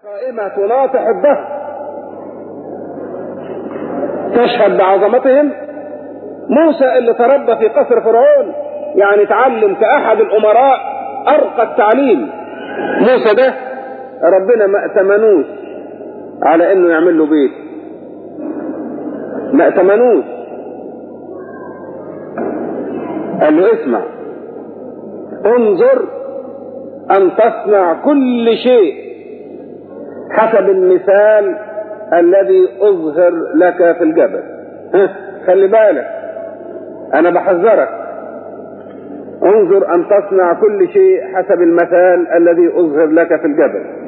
قائمة تناطح الدهر تشهد بعظمتهم موسى اللي تربى في قصر فرعون يعني تعلم كأحد الأمراء أرقى التعليم موسى ده ربنا ما ائتمنوش على انه يعمل له بيت ما ائتمنوش قال له اسمع انظر ان تصنع كل شيء حسب المثال الذي اظهر لك في الجبل ها خلي بالك انا بحذرك انظر ان تصنع كل شيء حسب المثال الذي اظهر لك في الجبل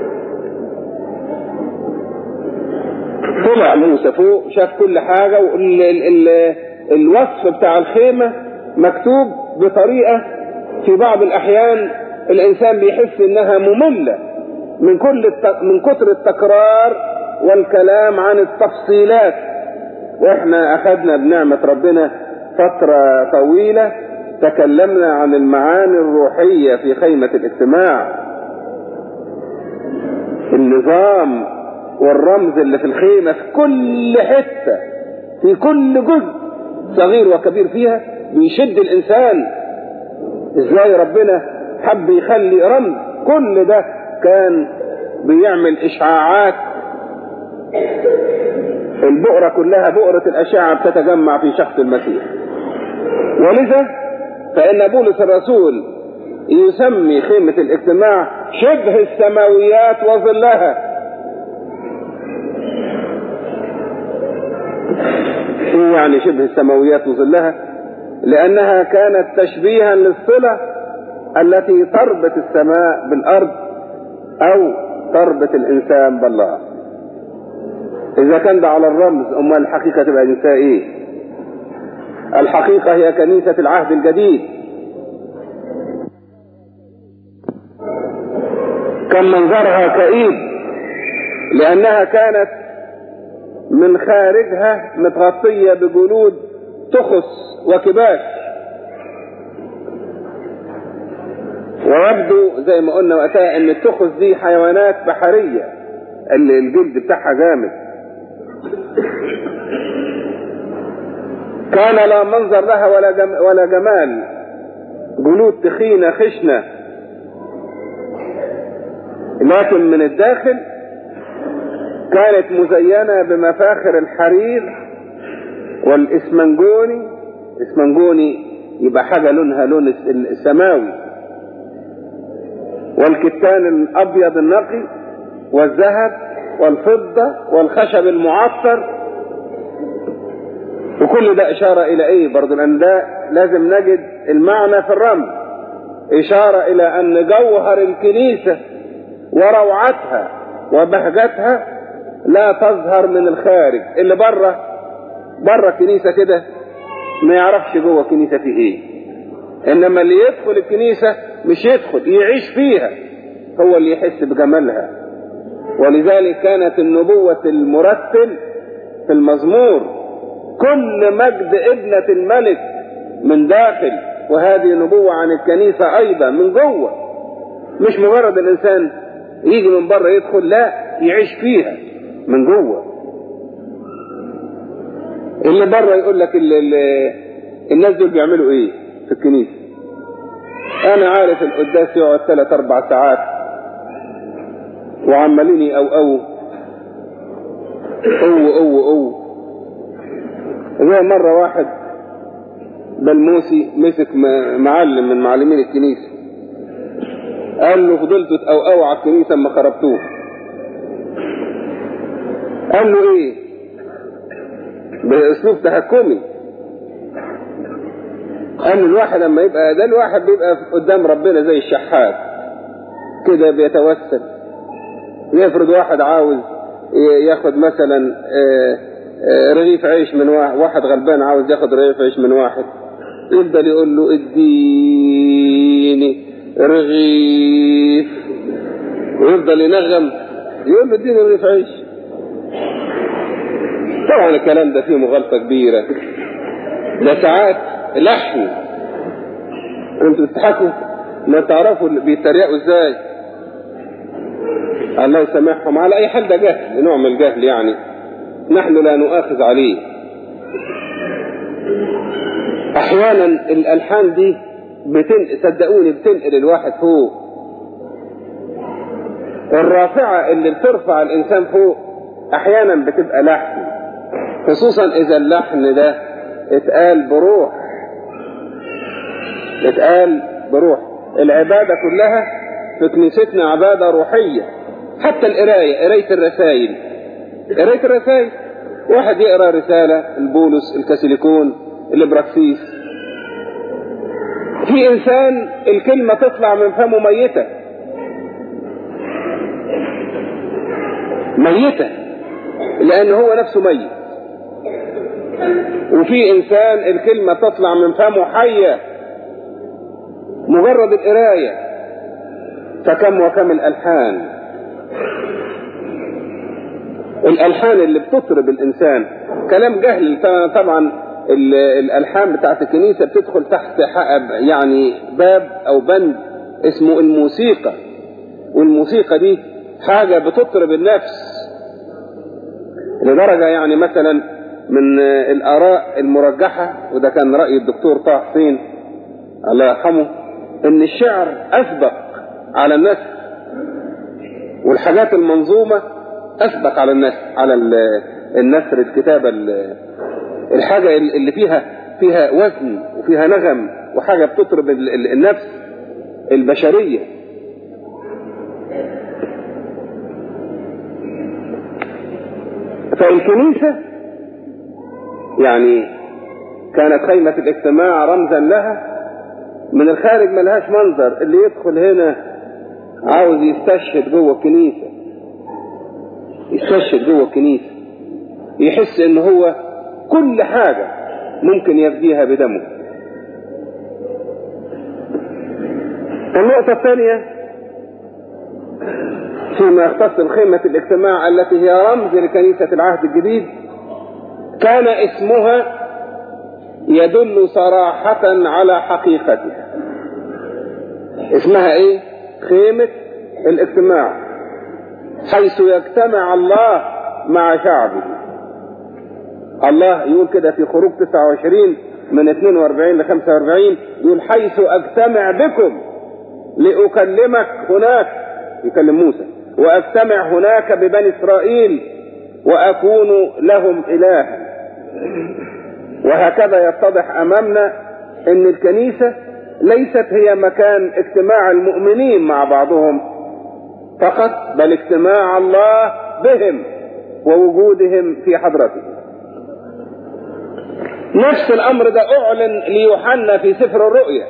طلع موسى فوق شاف كل حاجة والوصف بتاع الخيمة مكتوب بطريقة في بعض الأحيان الإنسان بيحس إنها مملة من كل الت... من كتر التكرار والكلام عن التفصيلات واحنا أخذنا بنعمة ربنا فترة طويلة تكلمنا عن المعاني الروحية في خيمة الاجتماع النظام والرمز اللي في الخيمة في كل حتة في كل جزء صغير وكبير فيها بيشد الإنسان إزاي ربنا حب يخلي رمز كل ده كان بيعمل إشعاعات البؤرة كلها بؤرة الأشعة بتتجمع في شخص المسيح ولذا فإن بولس الرسول يسمي خيمة الاجتماع شبه السماويات وظلها ايه يعني شبه السماويات وظلها لانها كانت تشبيها للصلة التي تربط السماء بالارض او تربط الانسان بالله اذا كان ده على الرمز امال الحقيقة تبقى جنسها ايه الحقيقة هي كنيسة العهد الجديد كان منظرها كئيب لانها كانت من خارجها متغطية بجلود تخس وكباش ويبدو زي ما قلنا وقتها ان التخس دي حيوانات بحرية اللي الجلد بتاعها جامد كان لا منظر لها ولا جم ولا جمال جلود تخينة خشنة لكن من الداخل كانت مزينة بمفاخر الحرير والاسمنجوني اسمنجوني يبقى حاجة لونها لون السماوي والكتان الابيض النقي والذهب والفضة والخشب المعطر وكل ده اشارة الى ايه برضو لان ده لازم نجد المعنى في الرمز اشارة الى ان جوهر الكنيسة وروعتها وبهجتها لا تظهر من الخارج اللي بره بره الكنيسة كده ما يعرفش جوه الكنيسة في ايه انما اللي يدخل الكنيسة مش يدخل يعيش فيها هو اللي يحس بجمالها ولذلك كانت النبوة المرتل في المزمور كل مجد ابنة الملك من داخل وهذه نبوة عن الكنيسة ايضا من جوه مش مجرد الانسان يجي من بره يدخل لا يعيش فيها من جوه اللي بره يقول لك ال ال الناس دول بيعملوا ايه في الكنيسه انا عارف القداس يقعد ثلاث اربع ساعات وعمالين او او او او او زي مرة واحد بلموسي مسك معلم من معلمين الكنيسة قال له فضلتوا تقوقوا على الكنيسة اما خربتوه قال له ايه باسلوب تحكمي قال له الواحد لما يبقى ده الواحد بيبقى قدام ربنا زي الشحات كده بيتوسل يفرض واحد عاوز ياخد مثلا رغيف عيش من واحد واحد غلبان عاوز ياخد رغيف عيش من واحد يفضل يقول له اديني رغيف ويفضل ينغم يقول له اديني رغيف عيش طبعا الكلام ده فيه مغالطة كبيرة ده ساعات لحن انتوا بتضحكوا ما تعرفوا بيتريقوا ازاي الله يسامحهم على أي حال ده جهل نوع من الجهل يعني نحن لا نؤاخذ عليه أحيانا الألحان دي بتن... صدقوني بتنقل الواحد فوق الرافعة اللي بترفع الإنسان فوق أحيانا بتبقى لحن خصوصا إذا اللحن ده اتقال بروح اتقال بروح العبادة كلها في كنيستنا عبادة روحية حتى القراية قراية الرسائل قراية الرسائل واحد يقرا رسالة البولس الكاسيليكون الابراكسيس في انسان الكلمة تطلع من فمه ميتة ميتة لان هو نفسه ميت وفي انسان الكلمة تطلع من فمه حية مجرد القراية فكم وكم الالحان الالحان اللي بتطرب الانسان كلام جهل طبعا الالحان بتاعت الكنيسه بتدخل تحت يعني باب او بند اسمه الموسيقى والموسيقى دي حاجه بتطرب النفس لدرجه يعني مثلا من الاراء المرجحه وده كان راي الدكتور طه حسين الله يرحمه ان الشعر اسبق على النثر والحاجات المنظومه اسبق على النثر على النثر الكتابه الحاجه اللي فيها فيها وزن وفيها نغم وحاجه بتطرب النفس البشريه فالكنيسه يعني كانت خيمه الاجتماع رمزا لها من الخارج ملهاش منظر اللي يدخل هنا عاوز يستشهد جوه الكنيسه يستشهد جوه الكنيسة يحس ان هو كل حاجة ممكن يفديها بدمه النقطة الثانية فيما يختص الخيمة الاجتماع التي هي رمز لكنيسة العهد الجديد كان اسمها يدل صراحة على حقيقتها اسمها ايه خيمة الاجتماع حيث يجتمع الله مع شعبه الله يقول كده في خروج 29 من 42 ل 45 يقول حيث اجتمع بكم لأكلمك هناك يكلم موسى وأجتمع هناك ببني إسرائيل وأكون لهم إلها وهكذا يتضح أمامنا أن الكنيسة ليست هي مكان اجتماع المؤمنين مع بعضهم فقط بل اجتماع الله بهم ووجودهم في حضرته نفس الأمر ده أعلن ليوحنا في سفر الرؤيا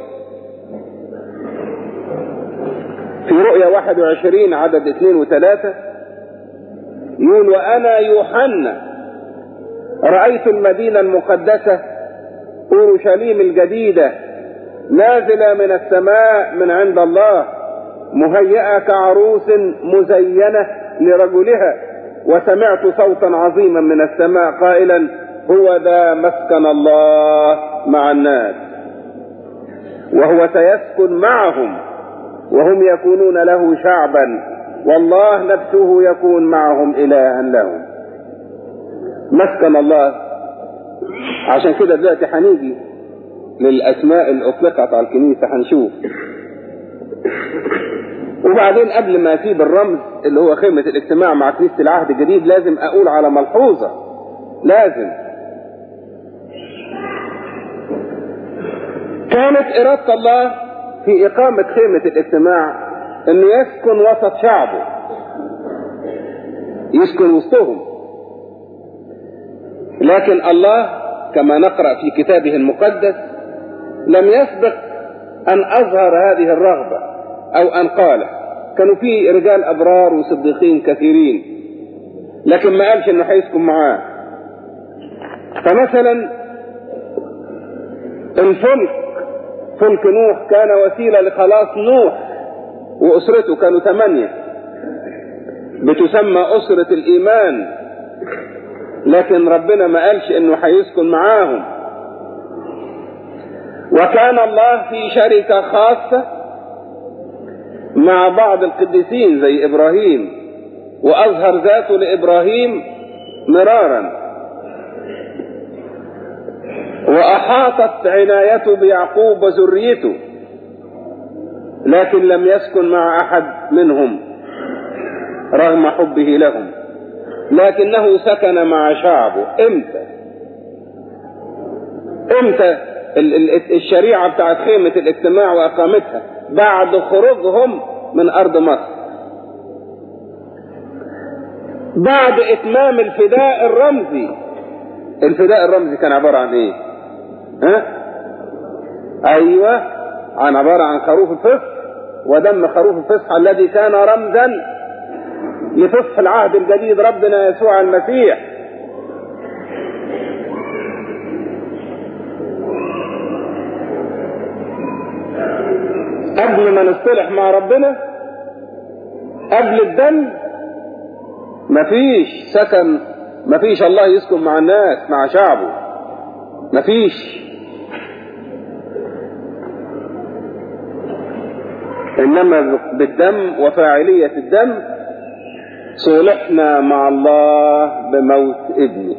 في رؤيا 21 عدد 2 و3 يقول وأنا يوحنا رأيت المدينة المقدسة أورشليم الجديدة نازلة من السماء من عند الله مهيئة كعروس مزينة لرجلها وسمعت صوتا عظيما من السماء قائلا هو ذا مسكن الله مع الناس وهو سيسكن معهم وهم يكونون له شعبا والله نفسه يكون معهم إلها لهم مسكن الله عشان كده دلوقتي هنيجي للأسماء اللي أطلقت على الكنيسة هنشوف وبعدين قبل ما اسيب الرمز اللي هو خيمة الاجتماع مع كنيسة العهد الجديد لازم أقول على ملحوظة لازم كانت إرادة الله في إقامة خيمة الاجتماع إنه يسكن وسط شعبه يسكن وسطهم لكن الله كما نقرأ في كتابه المقدس لم يسبق أن أظهر هذه الرغبة أو أن قال كانوا في رجال أبرار وصديقين كثيرين لكن ما قالش إنه هيسكن معاه فمثلا الفلك فلك نوح كان وسيلة لخلاص نوح وأسرته كانوا ثمانية بتسمى أسرة الإيمان لكن ربنا ما قالش إنه هيسكن معاهم وكان الله في شركة خاصة مع بعض القديسين زي إبراهيم وأظهر ذاته لإبراهيم مرارا وأحاطت عنايته بيعقوب وذريته لكن لم يسكن مع أحد منهم رغم حبه لهم لكنه سكن مع شعبه امتى امتى الشريعة بتاعت خيمة الاجتماع وأقامتها بعد خروجهم من أرض مصر بعد إتمام الفداء الرمزي الفداء الرمزي كان عبارة عن إيه؟ ها؟ أيوة عن عبارة عن خروف الفصح ودم خروف الفصح الذي كان رمزا لفصح العهد الجديد ربنا يسوع المسيح قبل ما نصطلح مع ربنا قبل الدم مفيش سكن مفيش الله يسكن مع الناس مع شعبه مفيش انما بالدم وفاعلية الدم صلحنا مع الله بموت ابنه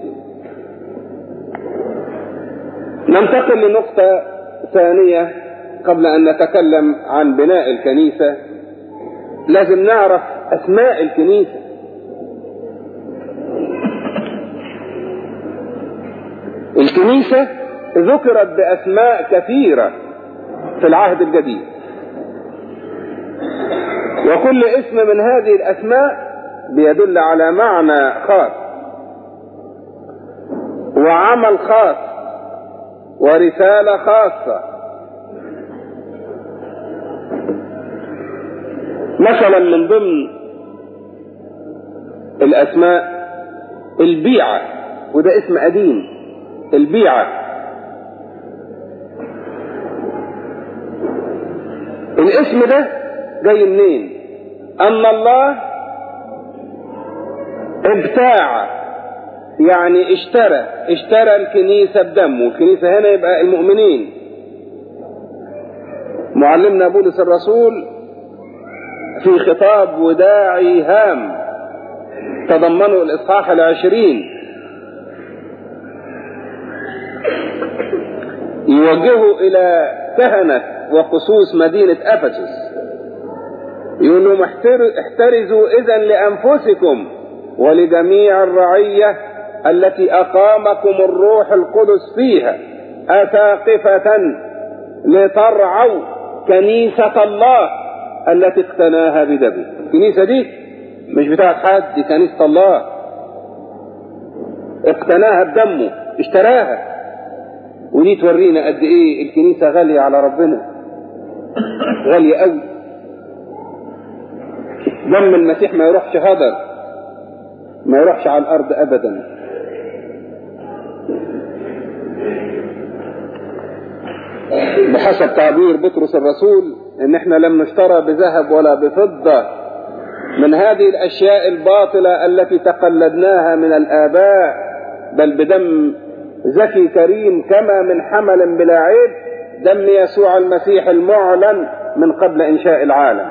ننتقل لنقطة ثانية قبل أن نتكلم عن بناء الكنيسة لازم نعرف أسماء الكنيسة الكنيسة ذكرت بأسماء كثيرة في العهد الجديد وكل اسم من هذه الأسماء بيدل على معنى خاص وعمل خاص ورسالة خاصة مثلا من ضمن الأسماء البيعة وده اسم قديم البيعة الاسم ده جاي منين أن الله ابتاع يعني اشترى اشترى الكنيسة بدمه الكنيسة هنا يبقى المؤمنين معلمنا بولس الرسول في خطاب وداعي هام تضمنه الإصحاح العشرين يوجهه إلى كهنة وقصوص مدينة أفسس يقول لهم احترزوا إذا لأنفسكم ولجميع الرعية التي أقامكم الروح القدس فيها أساقفة لترعوا كنيسة الله التي اقتناها بدمه الكنيسة دي مش بتاعت حد دي كنيسة الله اقتناها بدمه اشتراها ودي تورينا قد ايه الكنيسة غالية على ربنا غالية قوي دم المسيح ما يروحش هدر ما يروحش على الارض ابدا بحسب تعبير بطرس الرسول ان احنا لم نشترى بذهب ولا بفضة من هذه الاشياء الباطلة التي تقلدناها من الاباء بل بدم زكي كريم كما من حمل بلا عيب دم يسوع المسيح المعلن من قبل انشاء العالم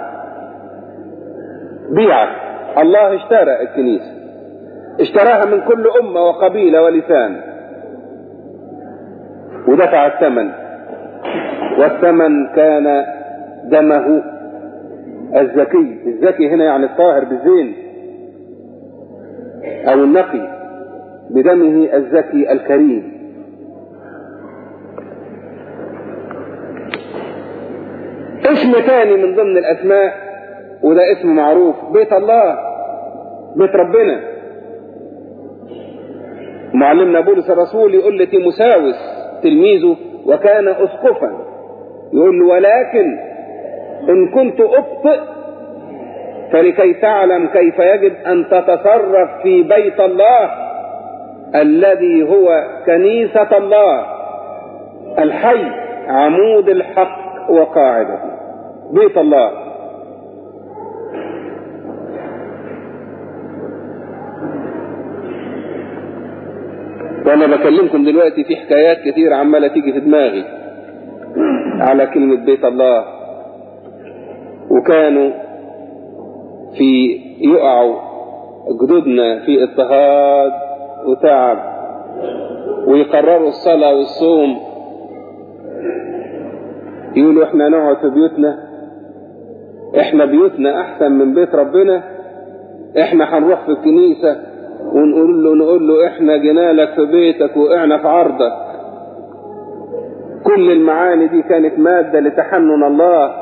بيعة الله اشترى الكنيسة اشتراها من كل أمة وقبيلة ولسان ودفع الثمن والثمن كان دمه الزكي الزكي هنا يعني الطاهر بالزين أو النقي بدمه الزكي الكريم اسم ثاني من ضمن الأسماء وده اسم معروف بيت الله بيت ربنا معلمنا بولس الرسول يقول لتيموساوس تلميذه وكان اسقفا يقول له ولكن ان كنت ابطئ فلكي تعلم كيف يجب ان تتصرف في بيت الله الذي هو كنيسة الله الحي عمود الحق وقاعدته بيت الله وانا بكلمكم دلوقتي في حكايات كتير عمالة تيجي في دماغي على كلمة بيت الله وكانوا في يقعوا جدودنا في اضطهاد وتعب ويقرروا الصلاة والصوم يقولوا احنا نقعد في بيوتنا احنا بيوتنا احسن من بيت ربنا احنا هنروح في الكنيسة ونقول له نقول له احنا جينا لك في بيتك وقعنا في عرضك كل المعاني دي كانت مادة لتحنن الله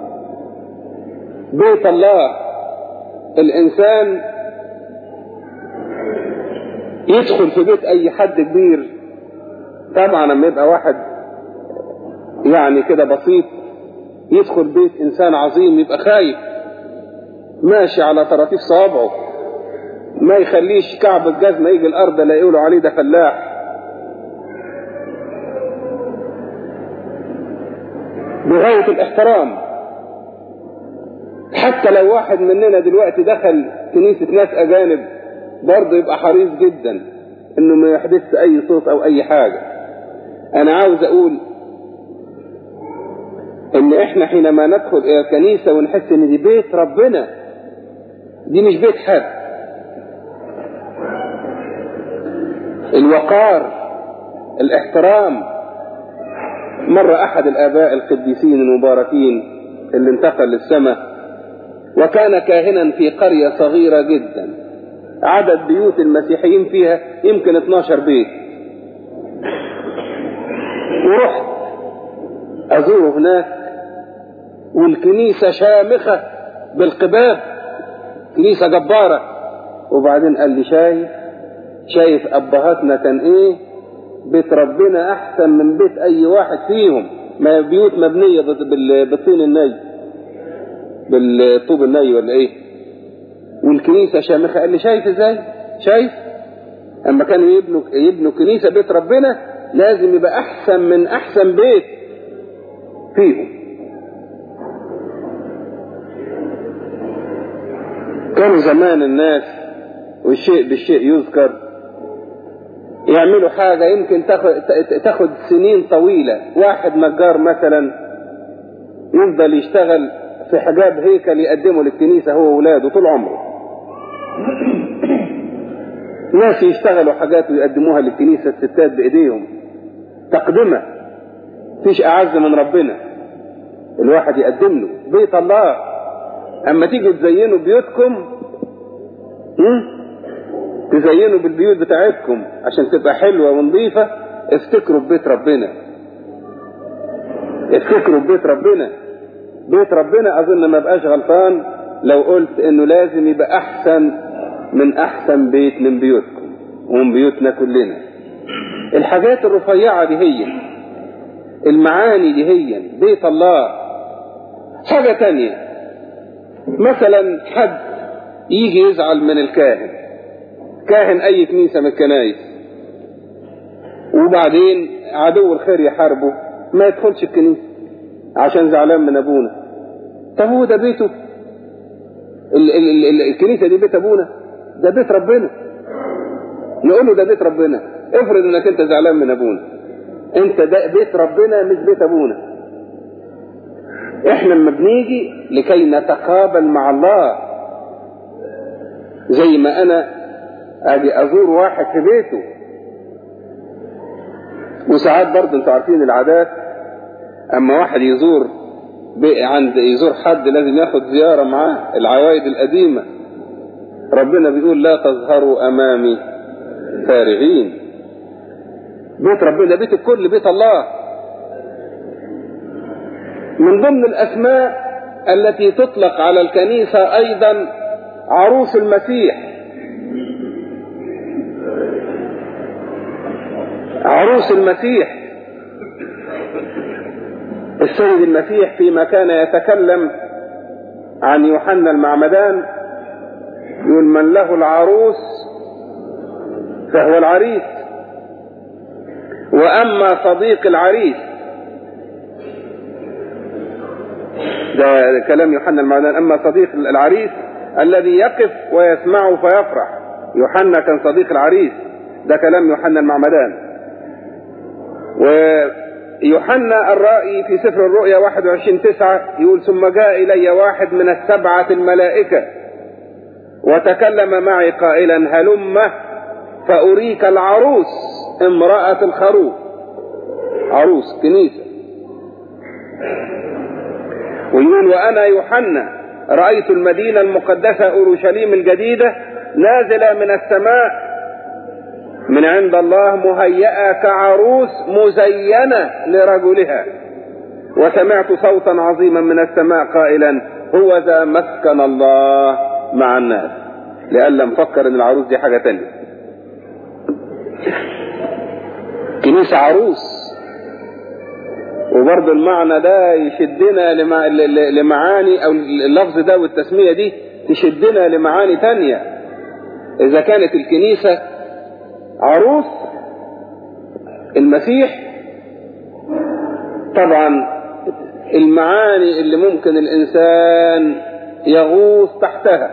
بيت الله الانسان يدخل في بيت اي حد كبير طبعا لما يبقى واحد يعني كده بسيط يدخل بيت انسان عظيم يبقى خايف ماشي على طراطيف صوابعه ما يخليش كعب الجزمة يجي الارض لا يقولوا عليه ده فلاح بغاية الاحترام حتى لو واحد مننا دلوقتي دخل كنيسة ناس اجانب برضه يبقى حريص جدا انه ما يحدث اي صوت او اي حاجة انا عاوز اقول ان احنا حينما ندخل الى الكنيسة ونحس ان دي بيت ربنا دي مش بيت حد الوقار الاحترام مرة احد الاباء القديسين المباركين اللي انتقل للسماء وكان كاهنا في قرية صغيرة جدا عدد بيوت المسيحيين فيها يمكن 12 بيت ورحت ازوره هناك والكنيسة شامخة بالقباب كنيسة جبارة وبعدين قال لي شايف شايف ابهاتنا كان ايه بيت ربنا احسن من بيت اي واحد فيهم ما بيوت مبنية بالطين الني بالطوب الني ولا ايه والكنيسة شامخة قال لي شايف ازاي شايف اما كانوا يبنوا يبنوا كنيسة بيت ربنا لازم يبقى احسن من احسن بيت فيهم كانوا زمان الناس والشيء بالشيء يذكر يعملوا حاجة يمكن تاخد, تاخد سنين طويلة واحد نجار مثلا يفضل يشتغل في حجاب هيكل يقدمه للكنيسة هو وولاده طول عمره ناس يشتغلوا حاجات ويقدموها للكنيسة الستات بإيديهم تقدمة فيش أعز من ربنا الواحد يقدم له بيت الله أما تيجي تزينوا بيوتكم تزينوا بالبيوت بتاعتكم عشان تبقى حلوة ونظيفة افتكروا ببيت ربنا افتكروا ببيت ربنا بيت ربنا اظن ما بقاش غلطان لو قلت انه لازم يبقى احسن من احسن بيت من بيوتكم ومن بيوتنا كلنا الحاجات الرفيعة دي هي المعاني دي هي بيت الله حاجة تانية مثلا حد يجي يزعل من الكاهن كاهن اي كنيسة من الكنايس وبعدين عدو الخير يحاربه ما يدخلش الكنيسة عشان زعلان من ابونا طب هو ده بيته ال ال ال الكنيسة دي بيت ابونا ده بيت ربنا نقول له ده بيت ربنا افرض انك انت زعلان من ابونا انت ده بيت ربنا مش بيت ابونا احنا لما بنيجي لكي نتقابل مع الله زي ما انا اجي ازور واحد في بيته وساعات برضه انتوا عارفين العادات اما واحد يزور عند يزور حد لازم ياخد زيارة معاه العوايد القديمة ربنا بيقول لا تظهروا امامي فارغين بيت ربنا بيت الكل بيت الله من ضمن الاسماء التي تطلق على الكنيسة ايضا عروس المسيح عروس المسيح السيد المسيح فيما كان يتكلم عن يوحنا المعمدان يقول من له العروس فهو العريس واما صديق العريس ده كلام يوحنا المعمدان اما صديق العريس الذي يقف ويسمعه فيفرح يوحنا كان صديق العريس ده كلام يوحنا المعمدان ويوحنا الرائي في سفر الرؤيا 21 تسعة يقول ثم جاء إلي واحد من السبعة الملائكة وتكلم معي قائلا هلم فأريك العروس امرأة الخروف عروس كنيسة ويقول وأنا يوحنا رأيت المدينة المقدسة أورشليم الجديدة نازلة من السماء من عند الله مهيئة كعروس مزينة لرجلها وسمعت صوتا عظيما من السماء قائلا هو ذا مسكن الله مع الناس لألا مفكر ان العروس دي حاجة تانية كنيسة عروس وبرضه المعنى ده يشدنا لمع... لمعاني او اللفظ ده والتسمية دي تشدنا لمعاني تانية اذا كانت الكنيسة عروس المسيح طبعا المعاني اللي ممكن الانسان يغوص تحتها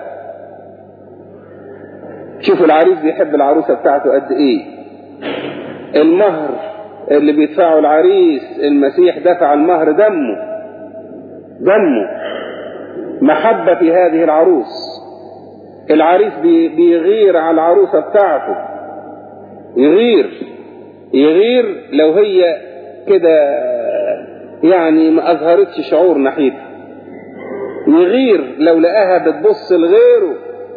شوفوا العريس بيحب العروسة بتاعته قد ايه المهر اللي بيدفعه العريس المسيح دفع المهر دمه دمه محبة في هذه العروس العريس بيغير على العروسة بتاعته يغير يغير لو هي كده يعني ما أظهرتش شعور ناحيته يغير لو لقاها بتبص لغيره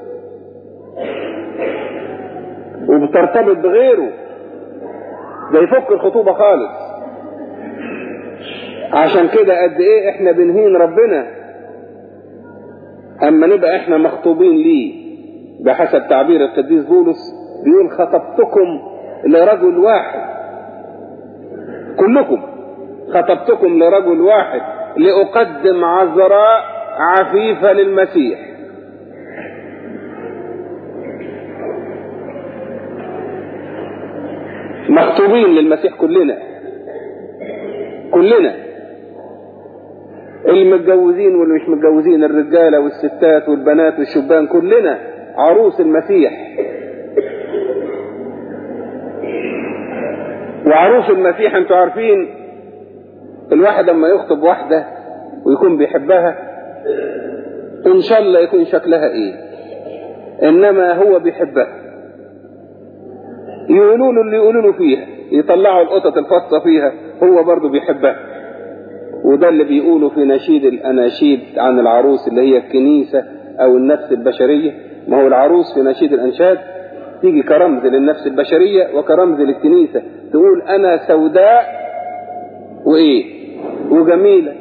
وبترتبط بغيره ده يفك الخطوبة خالص عشان كده قد ايه احنا بنهين ربنا اما نبقى احنا مخطوبين ليه بحسب تعبير القديس بولس بيقول خطبتكم لرجل واحد كلكم خطبتكم لرجل واحد لأقدم عذراء عفيفة للمسيح مخطوبين للمسيح كلنا كلنا المتجوزين واللي مش متجوزين الرجالة والستات والبنات والشبان كلنا عروس المسيح وعروس المسيح انتوا عارفين الواحد لما يخطب واحدة ويكون بيحبها ان شاء الله يكون شكلها ايه انما هو بيحبها يقولوا له اللي يقولوا له فيها يطلعوا القطط الفصة فيها هو برضه بيحبها وده اللي بيقولوا في نشيد الاناشيد عن العروس اللي هي الكنيسة او النفس البشرية ما هو العروس في نشيد الانشاد تيجي كرمز للنفس البشرية وكرمز للكنيسة تقول انا سوداء وايه وجميلة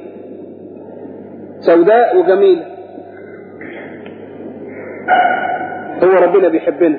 سوداء وجميلة هو ربنا بيحبنا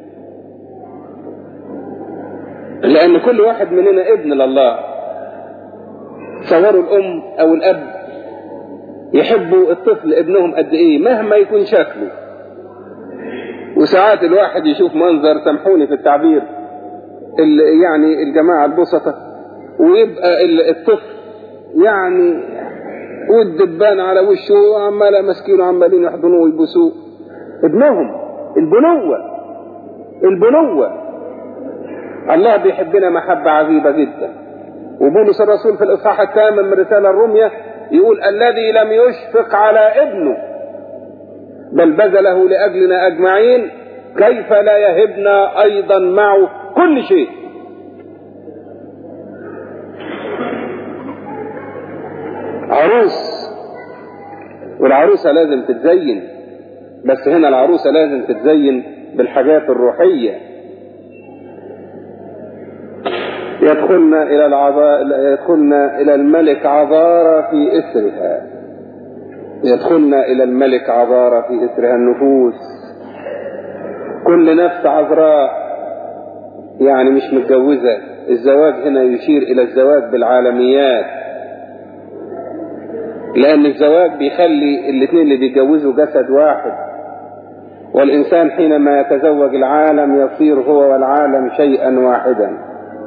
لأن كل واحد مننا ابن لله صوروا الأم أو الأب يحبوا الطفل ابنهم قد إيه مهما يكون شكله وساعات الواحد يشوف منظر سامحوني في التعبير يعني الجماعة البسطة ويبقى الطفل يعني والدبان على وشه وعمال ماسكينه عمالين يحضنوه ويبوسوه ابنهم البنوة البنوة الله بيحبنا محبة عجيبة جدا وبولس الرسول في الإصحاح الثامن من رسالة الرمية يقول الذي لم يشفق على ابنه بل بذله لأجلنا أجمعين كيف لا يهبنا أيضا معه كل شيء عروس والعروسة لازم تتزين بس هنا العروسة لازم تتزين بالحاجات الروحية يدخلنا إلى العذا... يدخلنا إلى الملك عذارى في إسرها يدخلنا إلى الملك عذارى في إسرها النفوس كل نفس عذراء يعني مش متجوزة الزواج هنا يشير إلى الزواج بالعالميات لأن الزواج بيخلي الاثنين اللي بيتجوزوا جسد واحد والإنسان حينما يتزوج العالم يصير هو والعالم شيئا واحدا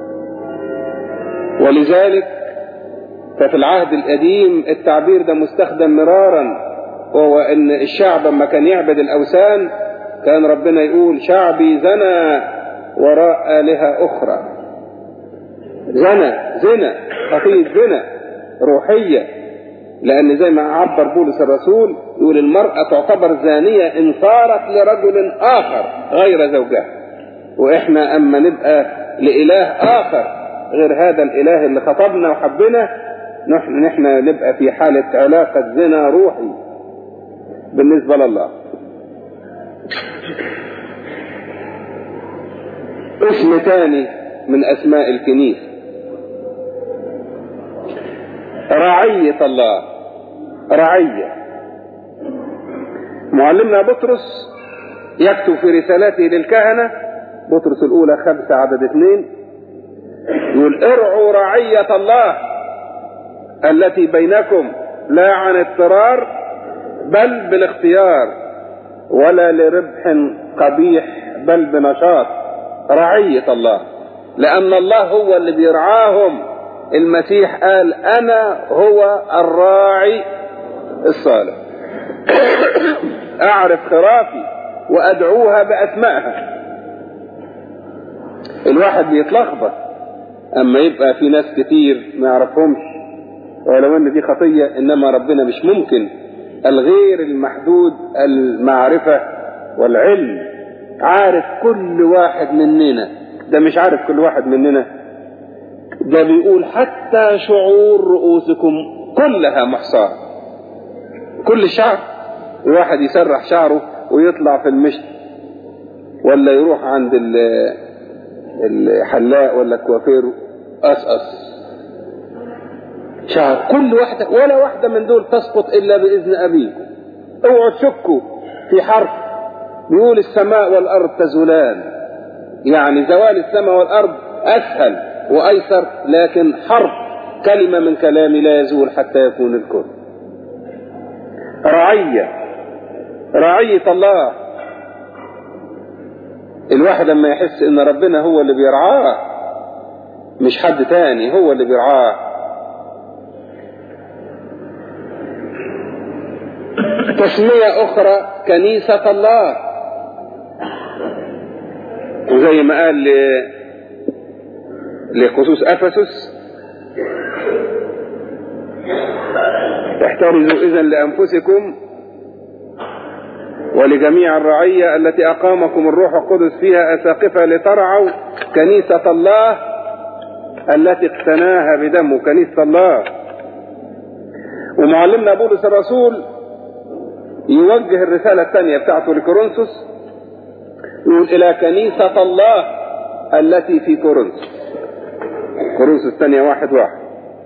ولذلك ففي العهد القديم التعبير ده مستخدم مرارا وهو ان الشعب لما كان يعبد الاوثان كان ربنا يقول شعبي زنى وراء آلهة أخرى زنى زنا خطية زنا روحية لأن زي ما عبر بولس الرسول يقول المرأة تعتبر زانية إن صارت لرجل آخر غير زوجها وإحنا أما نبقى لإله آخر غير هذا الإله اللي خطبنا وحبنا نحن نحن نبقى في حالة علاقة زنا روحي بالنسبة لله اسم ثاني من أسماء الكنيسة رعية الله رعية معلمنا بطرس يكتب في رسالته للكهنة بطرس الأولى خمسة عدد اثنين يقول ارعوا رعية الله التي بينكم لا عن اضطرار بل بالاختيار ولا لربح قبيح بل بنشاط رعية الله لأن الله هو اللي بيرعاهم المسيح قال أنا هو الراعي الصالح أعرف خرافي وأدعوها بأسمائها الواحد بيتلخبط أما يبقى في ناس كتير ما يعرفهمش ولو ان دي خطية انما ربنا مش ممكن الغير المحدود المعرفة والعلم عارف كل واحد مننا ده مش عارف كل واحد مننا ده بيقول حتى شعور رؤوسكم كلها محصاة كل شعر الواحد يسرح شعره ويطلع في المشط ولا يروح عند الحلاق ولا الكوافير قصقص شعر كل واحدة ولا واحدة من دول تسقط إلا بإذن أبيكم اوعوا تشكوا في حرف بيقول السماء والأرض تزولان يعني زوال السماء والأرض أسهل وأيسر لكن حرف كلمة من كلامي لا يزول حتى يكون الكل رعية رعية الله الواحد لما يحس ان ربنا هو اللي بيرعاه مش حد تاني هو اللي بيرعاه تسمية أخرى كنيسة الله وزي ما قال ل... لخصوص أفسس احترزوا إذا لأنفسكم ولجميع الرعية التي أقامكم الروح القدس فيها أساقفة لترعوا كنيسة الله التي اقتناها بدمه كنيسة الله ومعلمنا بولس الرسول يوجه الرسالة الثانية بتاعته لكورنثوس يقول إلى كنيسة الله التي في كورنثوس كورنثوس الثانية واحد واحد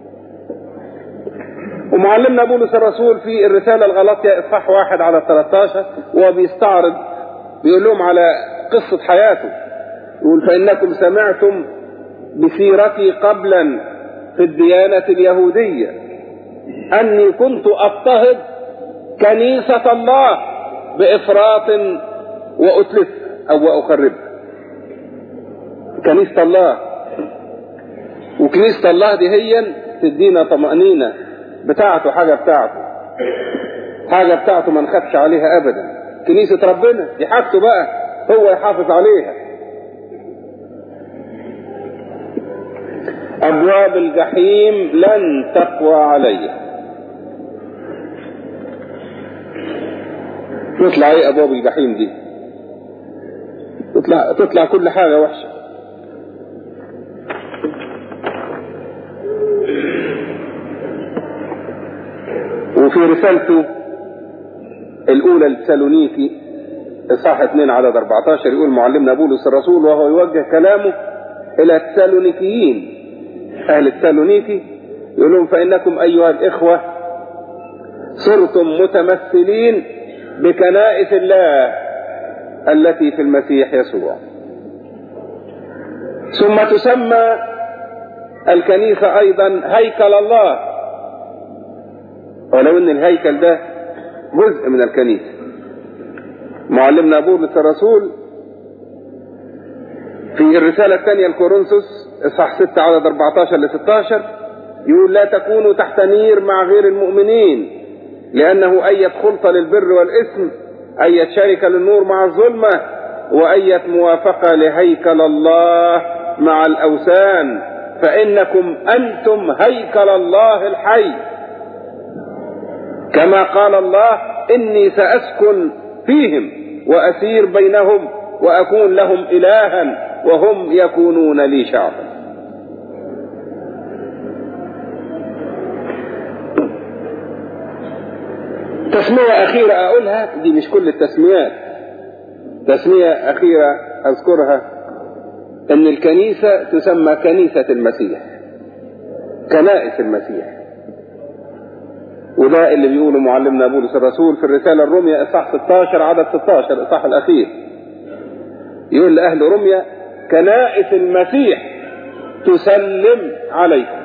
ومعلمنا بولس الرسول في الرسالة الغلطية إصحاح واحد على 13 وهو بيستعرض بيقول لهم على قصة حياته يقول فإنكم سمعتم بسيرتي قبلا في الديانة اليهودية أني كنت أضطهد كنيسة الله بإفراط وأتلف أو وأخربها كنيسة الله وكنيسة الله دي هي تدينا طمأنينة بتاعته حاجة بتاعته حاجة بتاعته ما نخافش عليها أبدا كنيسة ربنا دي حاجته بقى هو يحافظ عليها أبواب الجحيم لن تقوى عليها تطلع ايه ابواب الجحيم دي تطلع تطلع كل حاجه وحشه وفي رسالته الاولى لسالونيكي اصحاح 2 عدد 14 يقول معلمنا بولس الرسول وهو يوجه كلامه الى التسالونيكيين اهل التسالونيكي يقول لهم فانكم ايها الاخوه صرتم متمثلين بكنائس الله التي في المسيح يسوع ثم تسمى الكنيسة أيضا هيكل الله ولو أن الهيكل ده جزء من الكنيسة معلمنا بولس الرسول في الرسالة الثانية لكورنثوس اصحاح 6 عدد 14 ل 16 يقول لا تكونوا تحت نير مع غير المؤمنين لأنه أية خلطة للبر والإثم أية شركة للنور مع الظلمة وأية موافقة لهيكل الله مع الأوثان فإنكم أنتم هيكل الله الحي كما قال الله إني سأسكن فيهم وأسير بينهم وأكون لهم إلها وهم يكونون لي شعبا تسمية أخيرة أقولها دي مش كل التسميات تسمية أخيرة أذكرها أن الكنيسة تسمى كنيسة المسيح كنائس المسيح وده اللي بيقوله معلمنا بولس الرسول في الرسالة الرومية إصحاح 16 عدد 16 الإصحاح الأخير يقول لأهل روميا كنائس المسيح تسلم عليكم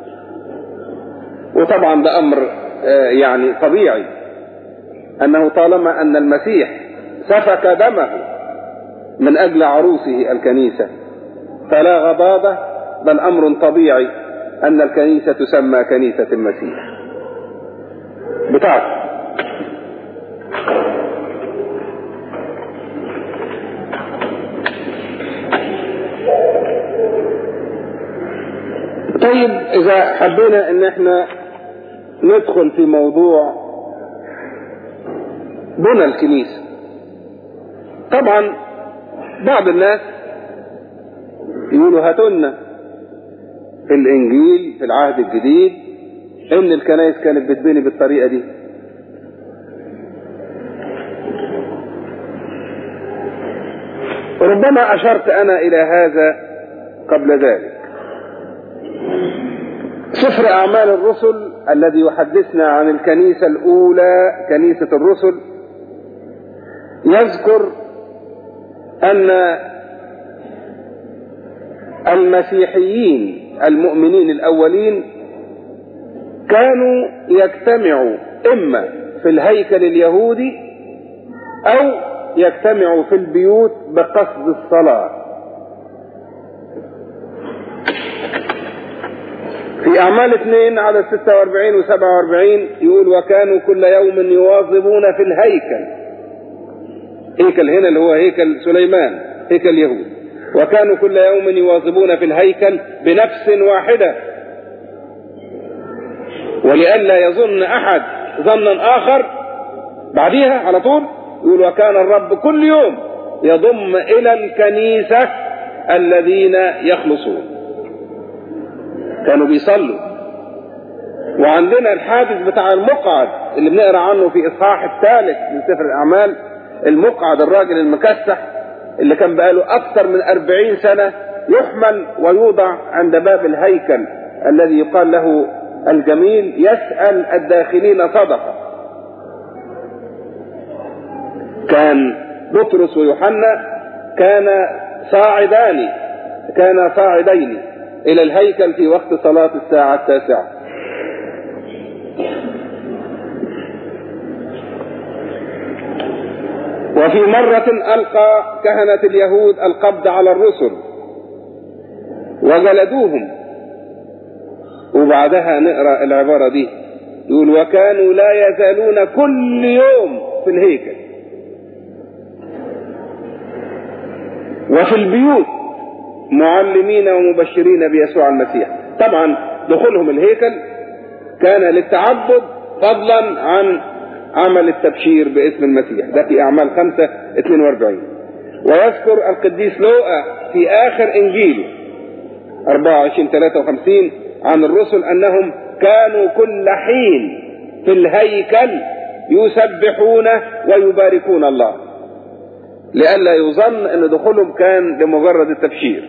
وطبعا ده أمر يعني طبيعي أنه طالما أن المسيح سفك دمه من أجل عروسه الكنيسة فلا غضاضة بل أمر طبيعي أن الكنيسة تسمى كنيسة المسيح بتاعته طيب إذا حبينا إن احنا ندخل في موضوع بنى الكنيسة طبعا بعض الناس يقولوا هاتولنا في الإنجيل في العهد الجديد إن الكنائس كانت بتبني بالطريقة دي ربما أشرت أنا إلى هذا قبل ذلك سفر أعمال الرسل الذي يحدثنا عن الكنيسة الأولى كنيسة الرسل يذكر أن المسيحيين المؤمنين الأولين كانوا يجتمعوا إما في الهيكل اليهودي أو يجتمعوا في البيوت بقصد الصلاة في أعمال اثنين على 46 و 47 يقول وكانوا كل يوم يواظبون في الهيكل هيكل هنا اللي هو هيكل سليمان هيكل يهود وكانوا كل يوم يواظبون في الهيكل بنفس واحدة ولئلا يظن أحد ظنا آخر بعديها على طول يقول وكان الرب كل يوم يضم إلى الكنيسة الذين يخلصون كانوا بيصلوا وعندنا الحادث بتاع المقعد اللي بنقرا عنه في اصحاح الثالث من سفر الاعمال المقعد الراجل المكسح اللي كان بقاله اكثر من أربعين سنة يحمل ويوضع عند باب الهيكل الذي يقال له الجميل يسأل الداخلين صدقة كان بطرس ويوحنا كان صاعدان كان صاعدين إلى الهيكل في وقت صلاة الساعة التاسعة وفي مرة ألقى كهنة اليهود القبض على الرسل وجلدوهم وبعدها نقرأ العبارة دي يقول وكانوا لا يزالون كل يوم في الهيكل وفي البيوت معلمين ومبشرين بيسوع المسيح طبعا دخولهم الهيكل كان للتعبد فضلا عن عمل التبشير باسم المسيح ده في أعمال 5 42 ويذكر القديس لوقا في آخر إنجيله 24 53 عن الرسل أنهم كانوا كل حين في الهيكل يسبحون ويباركون الله لئلا يظن أن دخولهم كان لمجرد التبشير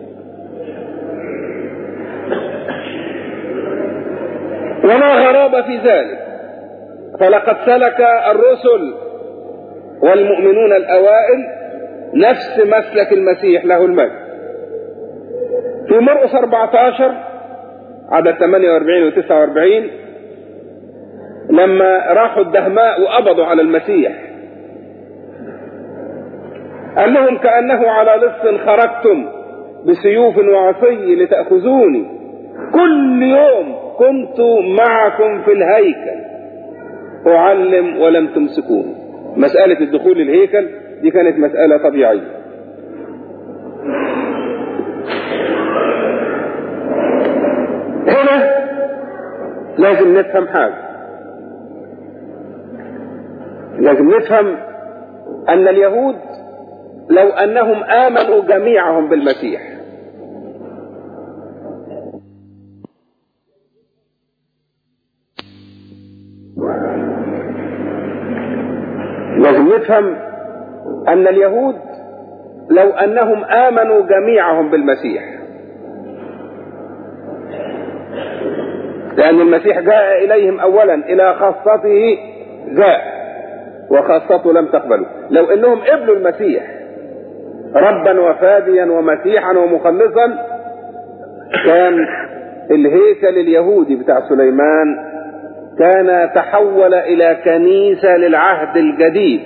ولا غرابة في ذلك فلقد سلك الرسل والمؤمنون الأوائل نفس مسلك المسيح له المجد في مرقس 14 عدد 48 و 49 لما راحوا الدهماء وقبضوا على المسيح قال لهم كأنه على لص خرجتم بسيوف وعصي لتأخذوني كل يوم كنت معكم في الهيكل أعلم ولم تمسكوني مسألة الدخول الهيكل دي كانت مسألة طبيعية هنا لازم نفهم حاجة لازم نفهم أن اليهود لو أنهم آمنوا جميعهم بالمسيح لازم نفهم أن اليهود لو أنهم آمنوا جميعهم بالمسيح لأن المسيح جاء إليهم أولا إلى خاصته جاء وخاصته لم تقبله لو أنهم قبلوا المسيح ربا وفاديا ومسيحا ومخلصا كان الهيكل اليهودي بتاع سليمان كان تحول إلى كنيسة للعهد الجديد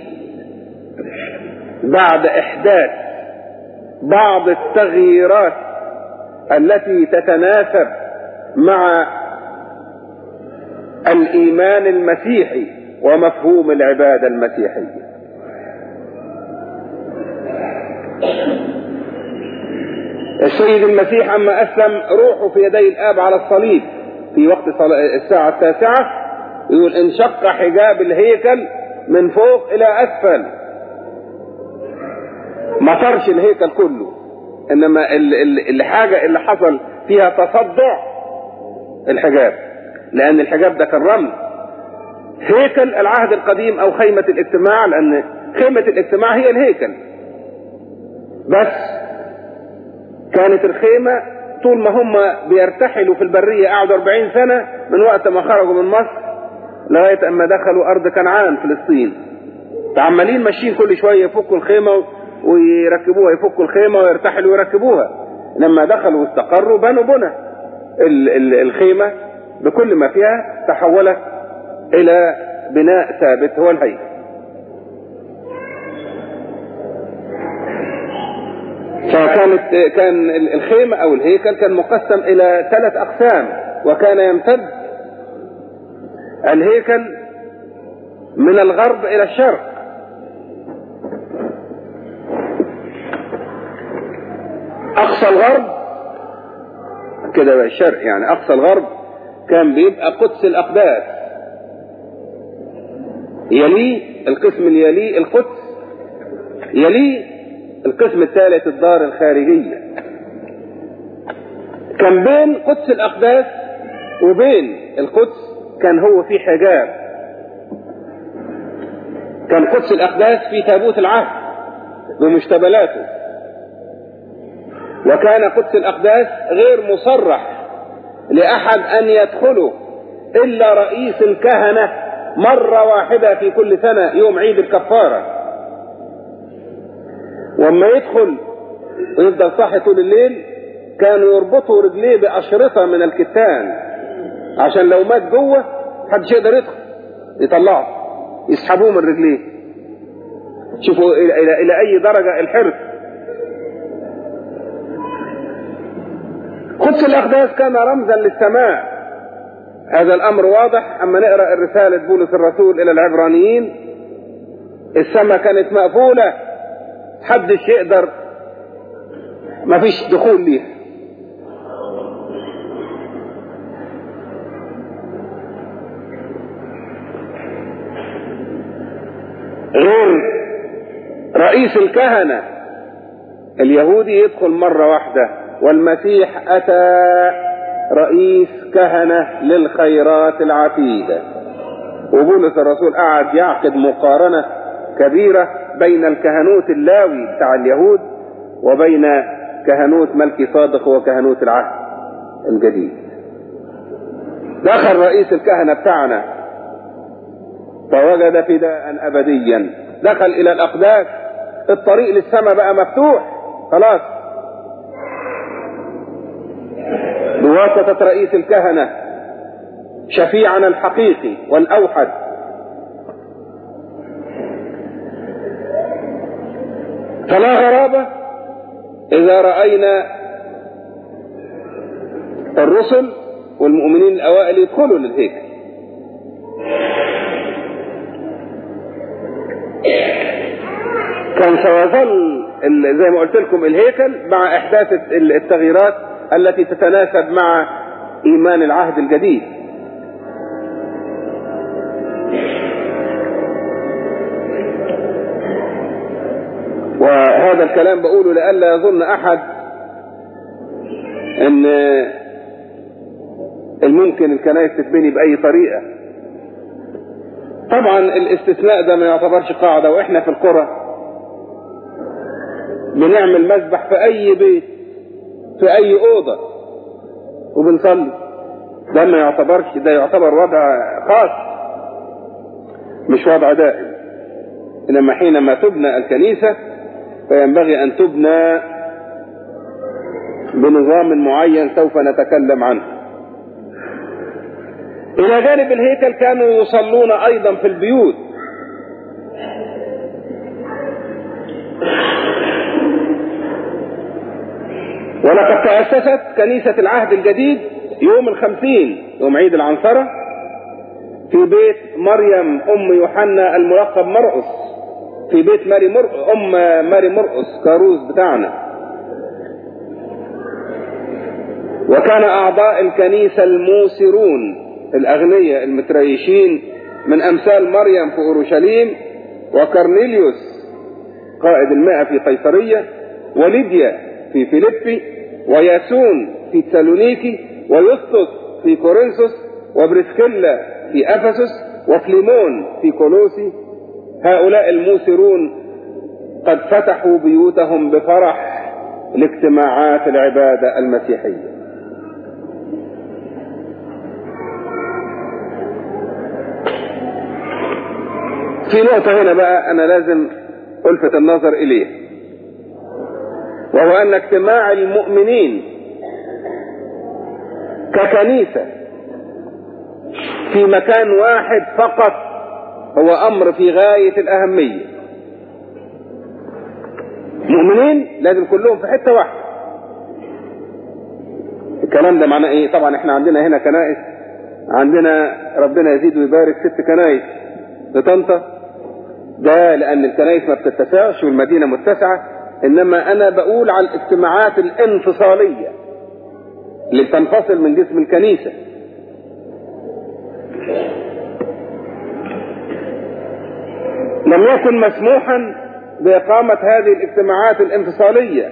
بعد إحداث بعض التغييرات التي تتناسب مع الإيمان المسيحي ومفهوم العبادة المسيحية السيد المسيح أما أسلم روحه في يدي الآب على الصليب في وقت الساعة التاسعة يقول انشق حجاب الهيكل من فوق إلى أسفل ما طرش الهيكل كله إنما الحاجة اللي حصل فيها تصدع الحجاب لأن الحجاب ده كان رمز هيكل العهد القديم أو خيمة الاجتماع لأن خيمة الاجتماع هي الهيكل بس كانت الخيمة طول ما هم بيرتحلوا في البرية قعدوا 40 سنة من وقت ما خرجوا من مصر لغاية أما دخلوا أرض كنعان فلسطين عمالين ماشيين كل شوية يفكوا الخيمة ويركبوها يفكوا الخيمة ويرتحلوا ويركبوها لما دخلوا واستقروا بنوا بنى الخيمة بكل ما فيها تحولت إلى بناء ثابت هو الهيكل فكانت كان الخيمة أو الهيكل كان مقسم إلى ثلاث أقسام وكان يمتد الهيكل من الغرب إلى الشرق أقصى الغرب كده بقى الشرق يعني أقصى الغرب كان بيبقى قدس الأقداس يليه القسم اللي يليه القدس يليه القسم الثالث الدار الخارجية كان بين قدس الأقداس وبين القدس كان هو في حجاب كان قدس الأقداس في تابوت العهد بمشتبلاته وكان قدس الأقداس غير مصرح لأحد أن يدخله إلا رئيس الكهنة مرة واحدة في كل سنة يوم عيد الكفارة واما يدخل ويفضل صاحي طول الليل كانوا يربطوا رجليه بأشرطة من الكتان عشان لو مات جوه محدش يقدر يدخل يطلعه يسحبوه من رجليه شوفوا إلى, إلى, إلى أي درجة الحرص قدس الأقداس كان رمزا للسماء هذا الأمر واضح أما نقرأ الرسالة بولس الرسول إلى العبرانيين السماء كانت مقفولة محدش يقدر مفيش دخول ليها غير رئيس الكهنة اليهودي يدخل مرة واحدة والمسيح أتى رئيس كهنة للخيرات العتيدة وبولس الرسول قعد يعقد مقارنة كبيرة بين الكهنوت اللاوي بتاع اليهود وبين كهنوت ملكي صادق وكهنوت العهد الجديد دخل رئيس الكهنة بتاعنا فوجد فداء أبديا دخل إلى الأقداس الطريق للسماء بقى مفتوح خلاص بواسطة رئيس الكهنة شفيعنا الحقيقي والأوحد فلا غرابة إذا رأينا الرسل والمؤمنين الأوائل يدخلوا للهيكل كان سيظل زي ما قلت لكم الهيكل مع إحداث التغييرات التي تتناسب مع إيمان العهد الجديد وهذا الكلام بقوله لئلا يظن أحد أن الممكن الكنائس تتبني بأي طريقة طبعا الاستثناء ده ما يعتبرش قاعدة وإحنا في القرى بنعمل مسبح في أي بيت في أي أوضة وبنصلي ده ما يعتبرش ده يعتبر وضع خاص مش وضع دائم إنما حينما تبنى الكنيسة فينبغي أن تبنى بنظام معين سوف نتكلم عنه إلى جانب الهيكل كانوا يصلون أيضا في البيوت ولقد تأسست كنيسة العهد الجديد يوم الخمسين يوم عيد العنصرة في بيت مريم أم يوحنا الملقب مرقس في بيت ماري مر... أم ماري مرقس كاروز بتاعنا وكان أعضاء الكنيسة الموسرون الأغنياء المتريشين من أمثال مريم في أورشليم وكرنيليوس قائد المئة في قيصرية وليديا في فيليبي وياسون في تسالونيكي ويسطس في كورنثوس وبرسكيلا في أفسس وفليمون في كولوسي هؤلاء الموسرون قد فتحوا بيوتهم بفرح لاجتماعات العبادة المسيحية في نقطة هنا بقى أنا لازم ألفت النظر إليه وهو أن اجتماع المؤمنين ككنيسة في مكان واحد فقط هو أمر في غاية الأهمية مؤمنين لازم كلهم في حتة واحدة الكلام ده معناه ايه طبعا احنا عندنا هنا كنائس عندنا ربنا يزيد ويبارك ست كنائس في طنطا ده لان الكنائس ما بتتسعش والمدينه متسعه انما انا بقول على الاجتماعات الانفصاليه اللي بتنفصل من جسم الكنيسه لم يكن مسموحا بإقامة هذه الاجتماعات الانفصالية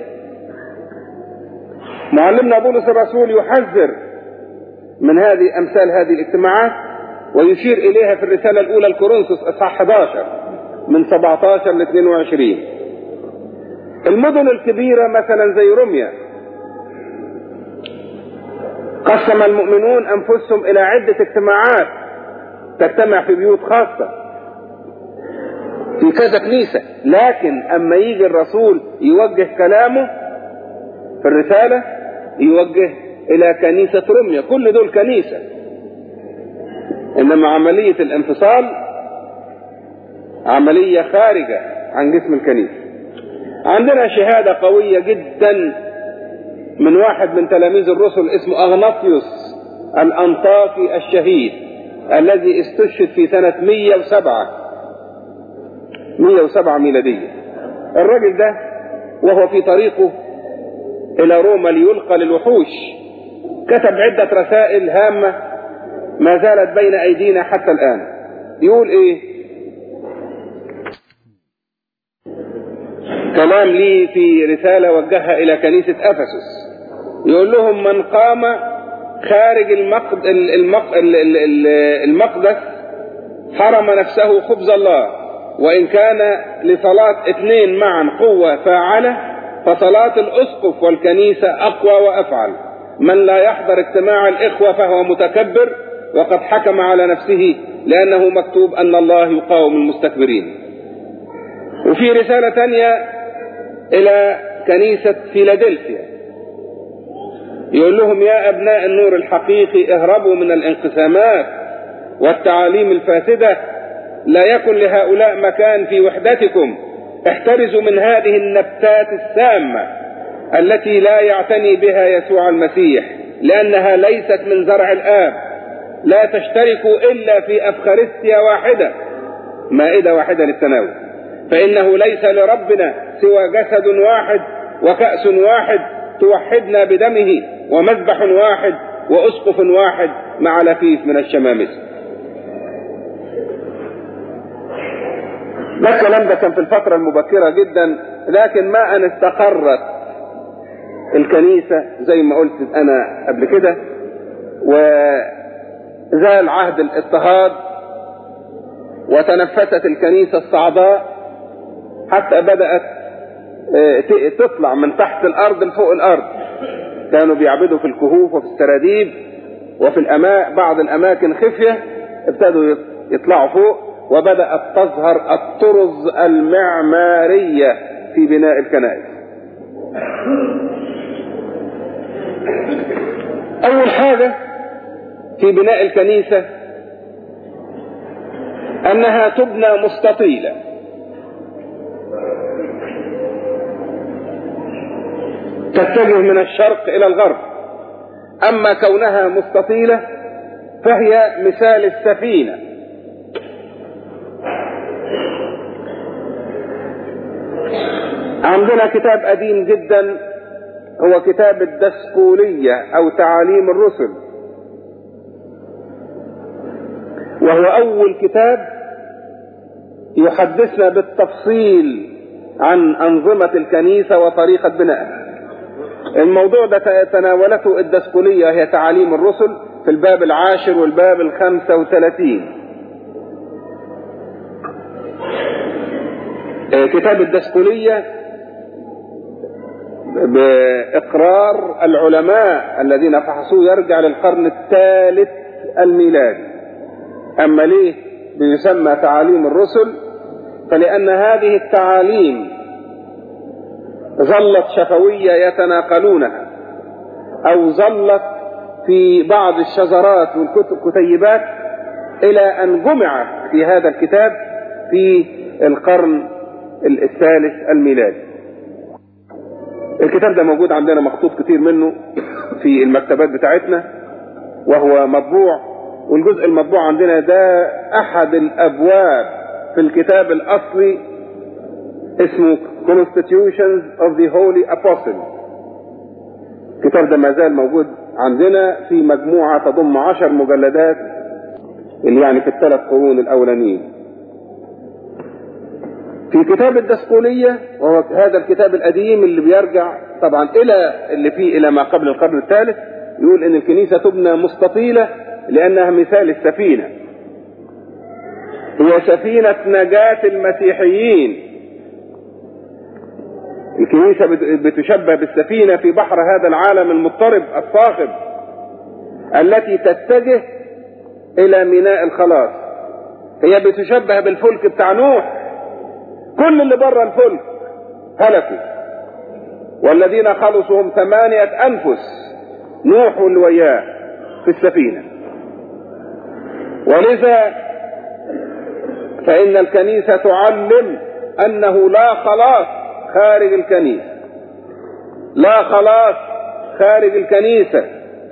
معلمنا بولس الرسول يحذر من هذه أمثال هذه الاجتماعات ويشير إليها في الرسالة الأولى لكورنثوس إصحاح 11 من 17 ل 22 المدن الكبيرة مثلا زي روميا قسم المؤمنون أنفسهم إلى عدة اجتماعات تجتمع في بيوت خاصة في كذا كنيسة لكن أما يجي الرسول يوجه كلامه في الرسالة يوجه إلى كنيسة روميا كل دول كنيسة إنما عملية الانفصال عملية خارجة عن جسم الكنيسة عندنا شهادة قوية جدا من واحد من تلاميذ الرسل اسمه أغناطيوس الأنطاكي الشهيد الذي استشهد في سنة 107 107 ميلادية الراجل ده وهو في طريقه إلى روما ليلقى للوحوش كتب عدة رسائل هامة ما زالت بين أيدينا حتى الآن يقول إيه كلام لي في رسالة وجهها إلى كنيسة أفسس يقول لهم من قام خارج المقد المق المقدس حرم نفسه خبز الله وإن كان لصلاة اثنين معا قوة فاعلة فصلاة الأسقف والكنيسة أقوى وأفعل من لا يحضر اجتماع الإخوة فهو متكبر وقد حكم على نفسه لأنه مكتوب أن الله يقاوم المستكبرين وفي رسالة تانية إلى كنيسة فيلادلفيا يقول لهم يا أبناء النور الحقيقي اهربوا من الانقسامات والتعاليم الفاسدة لا يكن لهؤلاء مكان في وحدتكم احترزوا من هذه النبتات السامة التي لا يعتني بها يسوع المسيح لأنها ليست من زرع الآب لا تشتركوا إلا في أفخارستيا واحدة مائدة واحدة للتناول فإنه ليس لربنا سوى جسد واحد وكأس واحد توحدنا بدمه ومذبح واحد وأسقف واحد مع لفيف من الشمامس ده الكلام ده كان في الفترة المبكرة جدا لكن ما أن استقرت الكنيسة زي ما قلت أنا قبل كده وزال عهد الاضطهاد وتنفست الكنيسة الصعداء حتى بدأت تطلع من تحت الأرض لفوق الأرض كانوا بيعبدوا في الكهوف وفي السراديب وفي الأما... بعض الأماكن خفية ابتدوا يطلعوا فوق وبدأت تظهر الطرز المعمارية في بناء الكنائس أول حاجة في بناء الكنيسة أنها تبنى مستطيلة تتجه من الشرق إلى الغرب أما كونها مستطيلة فهي مثال السفينة عندنا كتاب قديم جدا هو كتاب الدسقولية أو تعاليم الرسل وهو أول كتاب يحدثنا بالتفصيل عن أنظمة الكنيسة وطريقة بنائها الموضوع ده تناولته الدسقولية هي تعاليم الرسل في الباب العاشر والباب الخمسة وثلاثين كتاب الدسقولية بإقرار العلماء الذين فحصوه يرجع للقرن الثالث الميلادي أما ليه بيسمى تعاليم الرسل فلأن هذه التعاليم ظلت شفوية يتناقلونها أو ظلت في بعض الشجرات والكتيبات إلى أن جمع في هذا الكتاب في القرن الثالث الميلادي الكتاب ده موجود عندنا مخطوط كتير منه في المكتبات بتاعتنا وهو مطبوع والجزء المطبوع عندنا ده أحد الأبواب في الكتاب الأصلي اسمه Constitutions of the Holy Apostles الكتاب ده ما زال موجود عندنا في مجموعة تضم عشر مجلدات اللي يعني في الثلاث قرون الأولانيين في كتاب الدسقولية وهو هذا الكتاب القديم اللي بيرجع طبعا إلى اللي فيه إلى ما قبل القرن الثالث يقول إن الكنيسة تبنى مستطيلة لأنها مثال السفينة هي سفينة نجاة المسيحيين الكنيسة بتشبه بالسفينة في بحر هذا العالم المضطرب الصاخب التي تتجه إلى ميناء الخلاص هي بتشبه بالفلك بتاع نوح كل اللي بره الفلك هلكوا والذين خلصوا هم ثمانية أنفس نوح واللي وياه في السفينة ولذا فإن الكنيسة تعلم أنه لا خلاص خارج الكنيسة لا خلاص خارج الكنيسة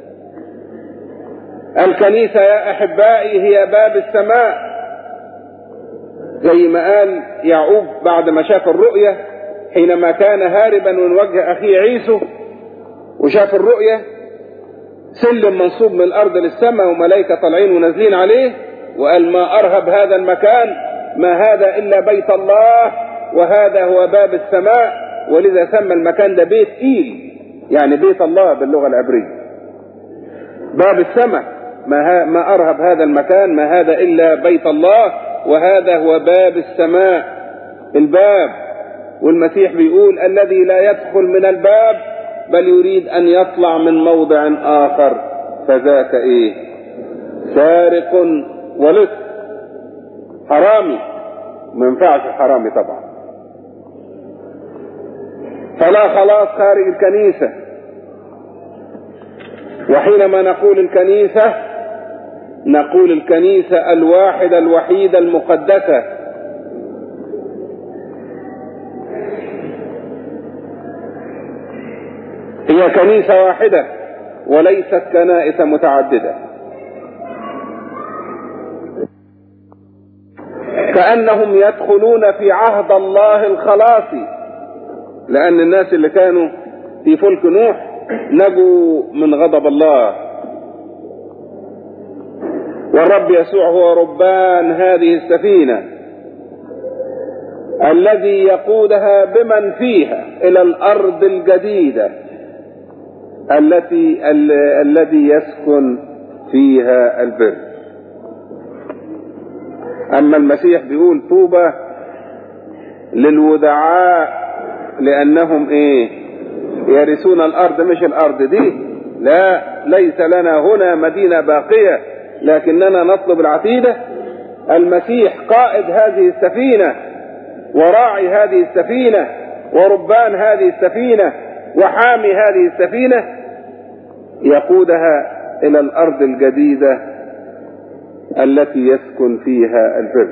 الكنيسة يا أحبائي هي باب السماء زي ما قال يعقوب بعد ما شاف الرؤية حينما كان هاربا من وجه أخيه عيسو وشاف الرؤية سلم منصوب من الأرض للسماء وملائكة طالعين ونازلين عليه وقال ما أرهب هذا المكان ما هذا إلا بيت الله وهذا هو باب السماء ولذا سمى المكان ده بيت إيل يعني بيت الله باللغة العبرية باب السماء ما, ما أرهب هذا المكان ما هذا إلا بيت الله وهذا هو باب السماء الباب والمسيح بيقول الذي لا يدخل من الباب بل يريد أن يطلع من موضع آخر فذاك إيه سارق ولص حرامي ما ينفعش حرامي طبعا فلا خلاص خارج الكنيسة وحينما نقول الكنيسة نقول الكنيسة الواحدة الوحيدة المقدسة هي كنيسة واحدة وليست كنائس متعددة كأنهم يدخلون في عهد الله الخلاصي لأن الناس اللي كانوا في فلك نوح نجوا من غضب الله والرب يسوع هو ربان هذه السفينة الذي يقودها بمن فيها الى الارض الجديده التي ال الذي يسكن فيها البر اما المسيح بيقول طوبى للودعاء لانهم ايه يرثون الارض مش الارض دي لا ليس لنا هنا مدينه باقيه لكننا نطلب العتيده المسيح قائد هذه السفينه وراعي هذه السفينه وربان هذه السفينه وحامي هذه السفينه يقودها الى الارض الجديده التي يسكن فيها البر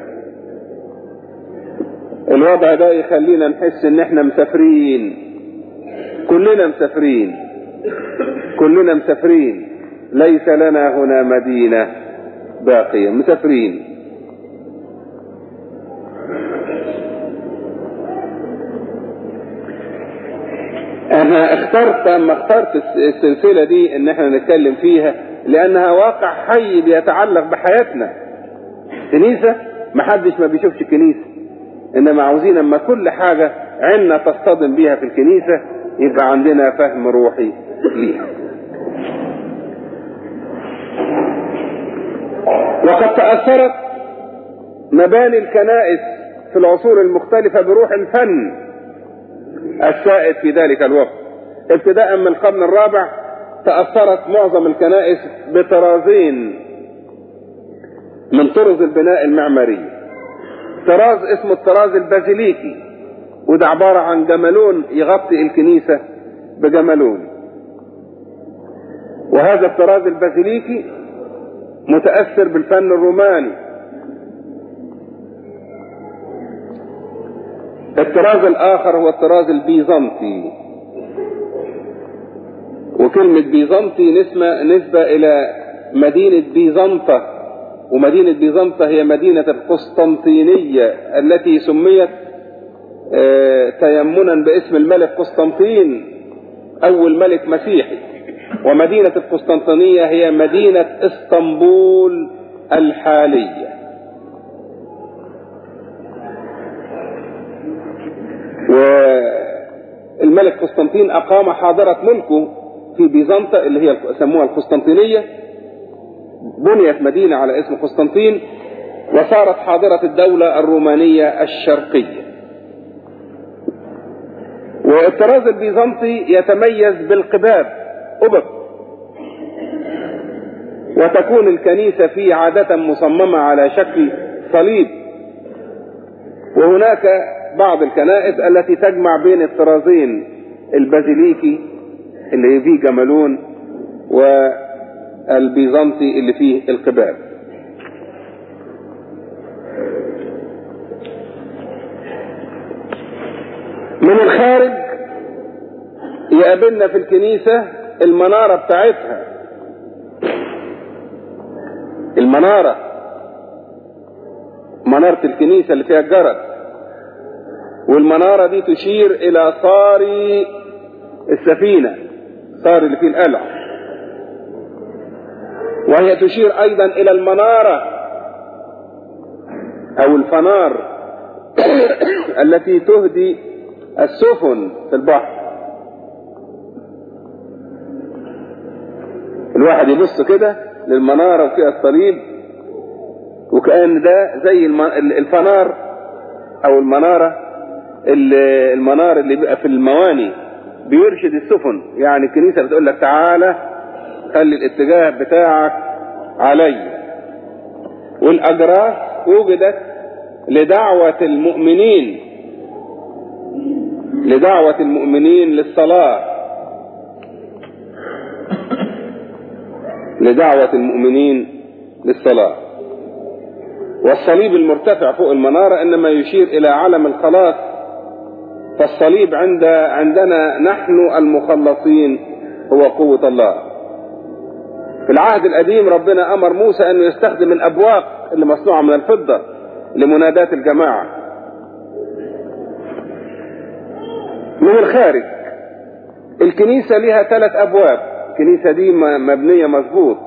الوضع ده يخلينا نحس ان احنا مسافرين كلنا مسافرين كلنا مسافرين ليس لنا هنا مدينة باقية مسافرين انا اخترت اما اخترت السلسلة دي ان احنا نتكلم فيها لانها واقع حي بيتعلق بحياتنا كنيسة محدش ما بيشوفش كنيسة انما عاوزين اما كل حاجة عنا تصطدم بيها في الكنيسة يبقى عندنا فهم روحي ليها وقد تأثرت مباني الكنائس في العصور المختلفة بروح الفن السائد في ذلك الوقت ابتداء من القرن الرابع تأثرت معظم الكنائس بطرازين من طرز البناء المعماري طراز اسمه الطراز البازيليكي وده عبارة عن جملون يغطي الكنيسة بجملون وهذا الطراز البازيليكي متأثر بالفن الروماني الطراز الآخر هو الطراز البيزنطي وكلمة بيزنطي نسبة, نسبة إلى مدينة بيزنطة ومدينة بيزنطة هي مدينة القسطنطينية التي سميت اه تيمنا باسم الملك قسطنطين أول ملك مسيحي ومدينة القسطنطينية هي مدينة اسطنبول الحالية والملك قسطنطين أقام حاضرة ملكه في بيزنطة اللي هي سموها القسطنطينية بنيت مدينة على اسم قسطنطين وصارت حاضرة الدولة الرومانية الشرقية والطراز البيزنطي يتميز بالقباب أبب وتكون الكنيسة فيه عادة مصممة على شكل صليب وهناك بعض الكنائس التي تجمع بين الطرازين البازيليكي اللي فيه جملون والبيزنطي اللي فيه القباب من الخارج يقابلنا في الكنيسة المنارة بتاعتها المنارة منارة الكنيسة اللي فيها الجرس والمنارة دي تشير إلى صاري السفينة صاري اللي فيه القلع وهي تشير أيضا إلى المنارة أو الفنار التي تهدي السفن في البحر الواحد يبص كده للمنارة وفيها الصليب وكأن ده زي الفنار أو المنارة المنار اللي بيبقى في المواني بيرشد السفن يعني الكنيسة بتقول لك تعالى خلي الاتجاه بتاعك علي والأجراس وجدت لدعوة المؤمنين لدعوة المؤمنين للصلاة لدعوة المؤمنين للصلاة والصليب المرتفع فوق المنارة إنما يشير إلى علم الخلاص فالصليب عند عندنا نحن المخلصين هو قوة الله في العهد القديم ربنا أمر موسى أنه يستخدم الأبواق اللي مصنوعة من الفضة لمناداة الجماعة من الخارج الكنيسة لها ثلاث أبواب الكنيسة دي مبنية مظبوط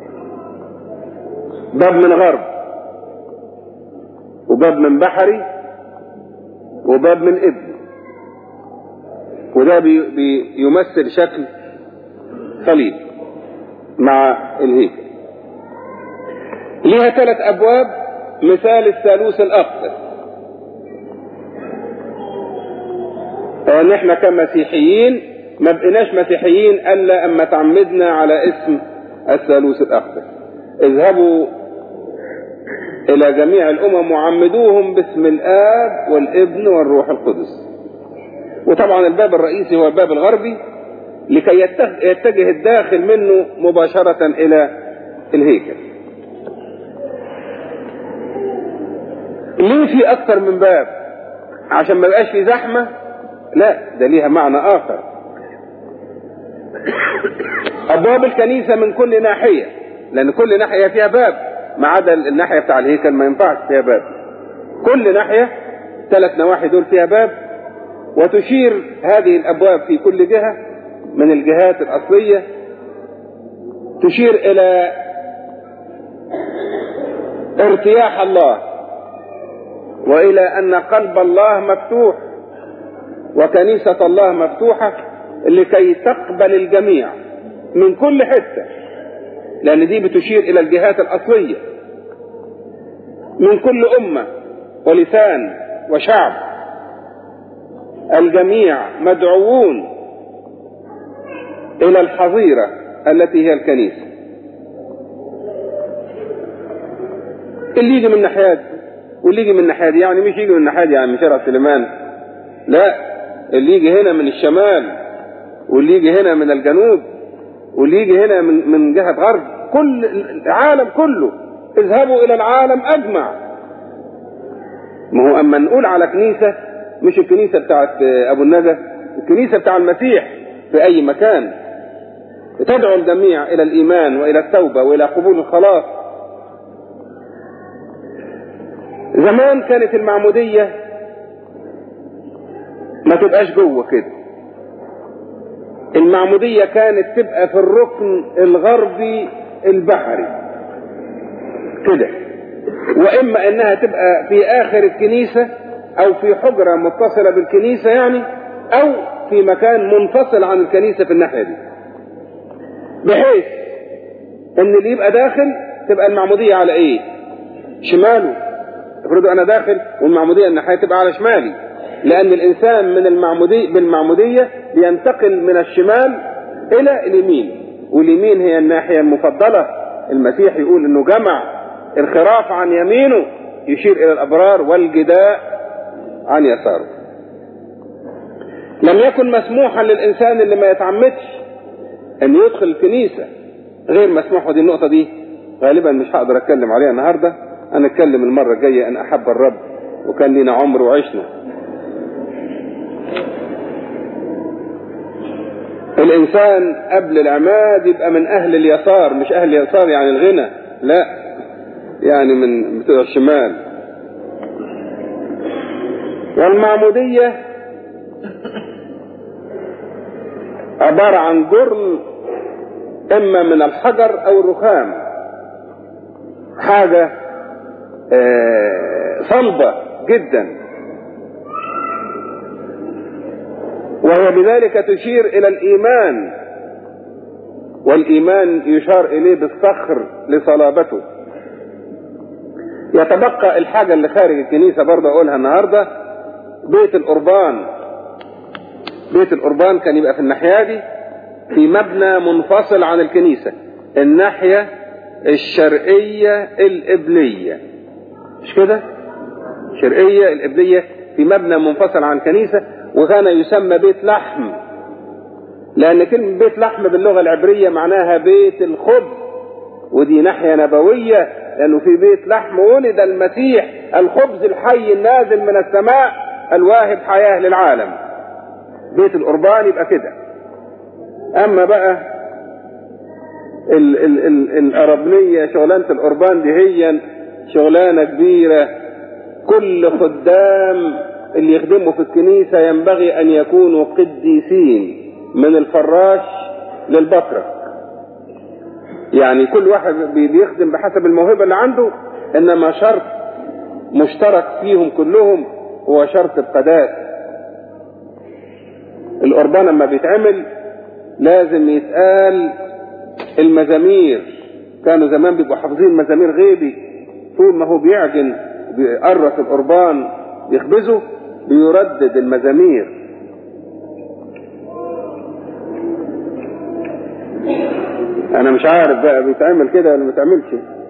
باب من غرب وباب من بحري وباب من ابن وده بي بيمثل شكل صليب مع الهيكل ليها ثلاث ابواب مثال الثالوث الاقدس نحن كمسيحيين ما بقيناش مسيحيين الا اما تعمدنا على اسم الثالوث الاقدس اذهبوا الى جميع الامم وعمدوهم باسم الاب والابن والروح القدس وطبعا الباب الرئيسي هو الباب الغربي لكي يتجه الداخل منه مباشرة الى الهيكل ليه في اكتر من باب عشان ما بقاش في زحمة لا ده ليها معنى اخر ابواب الكنيسة من كل ناحية لان كل ناحية فيها باب ما عدا الناحية بتاع الهيكل ما ينفعش فيها باب كل ناحية ثلاث نواحي دول فيها باب وتشير هذه الابواب في كل جهة من الجهات الاصلية تشير الى ارتياح الله والى ان قلب الله مفتوح وكنيسة الله مفتوحة لكي تقبل الجميع من كل حتة لأن دي بتشير إلى الجهات الأصلية من كل أمة ولسان وشعب الجميع مدعوون إلى الحظيرة التي هي الكنيسة اللي يجي من ناحية واللي يجي من ناحية يعني مش يجي من ناحية يعني من شارع سليمان لا اللي يجي هنا من الشمال واللي يجي هنا من الجنوب واللي يجي هنا من من جهة غرب كل العالم كله اذهبوا إلى العالم أجمع ما هو أما نقول على كنيسة مش الكنيسة بتاعت أبو الندى الكنيسة بتاع المسيح في أي مكان تدعو الجميع إلى الإيمان وإلى التوبة وإلى قبول الخلاص زمان كانت المعمودية ما تبقاش جوه كده المعمودية كانت تبقى في الركن الغربي البحري كده واما انها تبقى في اخر الكنيسة او في حجرة متصلة بالكنيسة يعني او في مكان منفصل عن الكنيسة في الناحية دي بحيث ان اللي يبقى داخل تبقى المعمودية على ايه شماله افرضوا انا داخل والمعمودية الناحية تبقى على شمالي لان الانسان من المعمودية بالمعمودية بينتقل من الشمال الى اليمين واليمين هي الناحية المفضلة المسيح يقول انه جمع الخراف عن يمينه يشير الى الابرار والجداء عن يساره لم يكن مسموحا للانسان اللي ما يتعمدش ان يدخل الكنيسة غير مسموح ودي النقطة دي غالبا مش هقدر اتكلم عليها النهاردة انا اتكلم المرة الجاية ان احب الرب وكان لنا عمر وعشنا الانسان قبل العماد يبقى من اهل اليسار مش اهل اليسار يعني الغنى لا يعني من بتوع الشمال والمعمودية عبارة عن جرم اما من الحجر او الرخام حاجة صلبة جدا وهي بذلك تشير الى الايمان والايمان يشار اليه بالصخر لصلابته يتبقى الحاجة اللي خارج الكنيسة برضه اقولها النهاردة بيت القربان بيت القربان كان يبقى في الناحية دي في مبنى منفصل عن الكنيسة الناحية الشرقية القبلية مش كده الشرقية القبلية في مبنى منفصل عن الكنيسة وكان يسمى بيت لحم لأن كلمة بيت لحم باللغة العبرية معناها بيت الخبز ودي ناحية نبوية لأنه في بيت لحم ولد المسيح الخبز الحي النازل من السماء الواهب حياة للعالم بيت القربان يبقى كده أما بقى ال ال ال الأربنية شغلانة القربان دي هي شغلانة كبيرة كل خدام اللي يخدموا في الكنيسة ينبغي أن يكونوا قديسين من الفراش للبطرة يعني كل واحد بيخدم بحسب الموهبة اللي عنده إنما شرط مشترك فيهم كلهم هو شرط القداس القربان لما بيتعمل لازم يتقال المزامير كانوا زمان بيبقوا حافظين مزامير غيبي طول ما هو بيعجن بيقرص القربان يخبزه بيردد المزامير انا مش عارف بقى بيتعمل كده ولا ما بيتعملش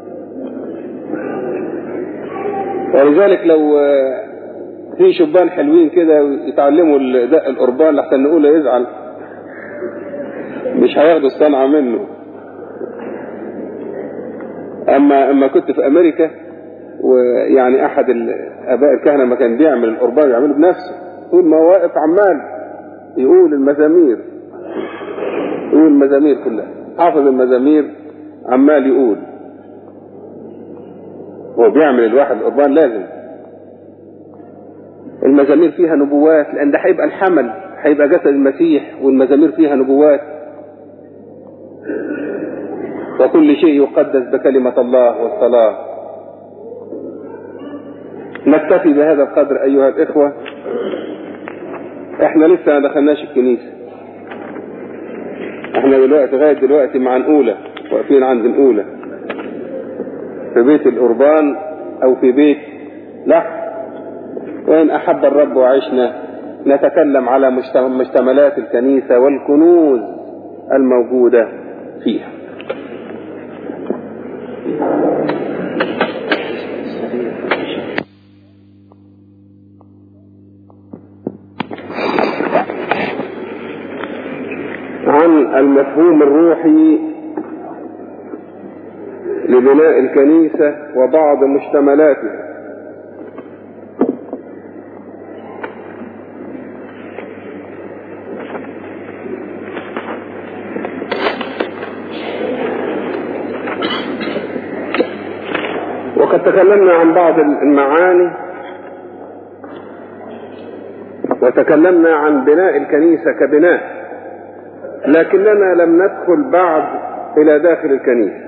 ولذلك لو في شبان حلوين كده يتعلموا دق القربان لحسن نقوله يزعل مش هياخدوا الصنعة منه اما اما كنت في امريكا ويعني احد الاباء الكهنة ما كان بيعمل القربان يعمله بنفسه طول ما واقف عمال يقول المزامير يقول المزامير كلها حافظ المزامير عمال يقول هو بيعمل الواحد القربان لازم المزامير فيها نبوات لان ده هيبقى الحمل هيبقى جسد المسيح والمزامير فيها نبوات وكل شيء يقدس بكلمة الله والصلاة نكتفي بهذا القدر أيها الإخوة احنا لسه ما دخلناش الكنيسة احنا دلوقتي لغاية دلوقتي مع الأولى واقفين عند الأولى في بيت القربان أو في بيت لحم وإن أحب الرب وعشنا نتكلم على مشتملات الكنيسة والكنوز الموجودة فيها عن المفهوم الروحي لبناء الكنيسة وبعض مشتملاتها وقد تكلمنا عن بعض المعاني وتكلمنا عن بناء الكنيسة كبناء لكننا لم ندخل بعد إلى داخل الكنيسة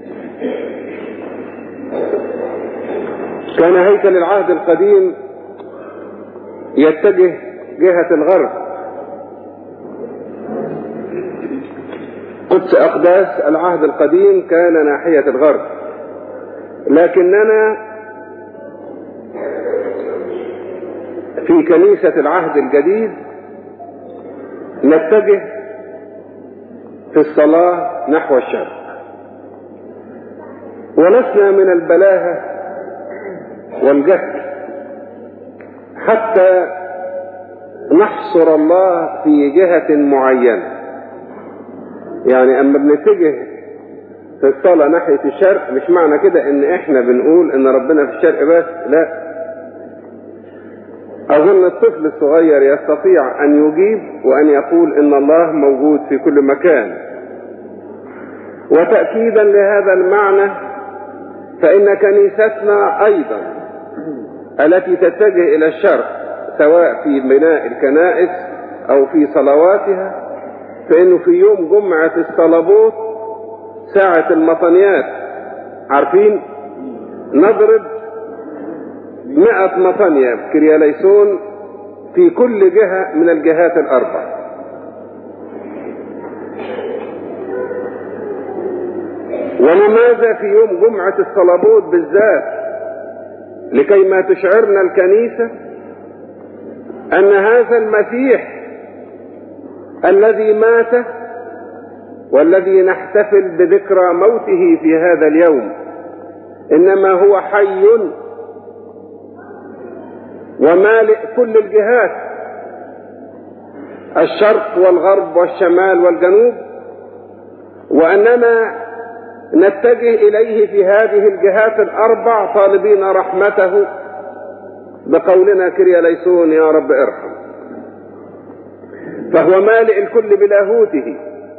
كان هيكل العهد القديم يتجه جهة الغرب قدس أقداس العهد القديم كان ناحية الغرب لكننا في كنيسة العهد الجديد نتجه في الصلاة نحو الشرق ولسنا من البلاهة والجهل حتى نحصر الله في جهة معينة يعني اما بنتجه في الصلاة ناحية الشرق مش معنى كده ان احنا بنقول ان ربنا في الشرق بس لا اظن الطفل الصغير يستطيع ان يجيب وان يقول ان الله موجود في كل مكان وتأكيدا لهذا المعنى فان كنيستنا ايضا التي تتجه الى الشرق سواء في بناء الكنائس او في صلواتها فانه في يوم جمعة الصلبوت ساعة المطنيات عارفين نضرب مئة مطنية كرياليسون في كل جهة من الجهات الأربع ولماذا في يوم جمعة الصلبوت بالذات لكي ما تشعرنا الكنيسة أن هذا المسيح الذي مات والذي نحتفل بذكرى موته في هذا اليوم انما هو حي ومالئ كل الجهات الشرق والغرب والشمال والجنوب واننا نتجه اليه في هذه الجهات الاربع طالبين رحمته بقولنا كريا ليسون يا رب ارحم فهو مالئ الكل بلاهوته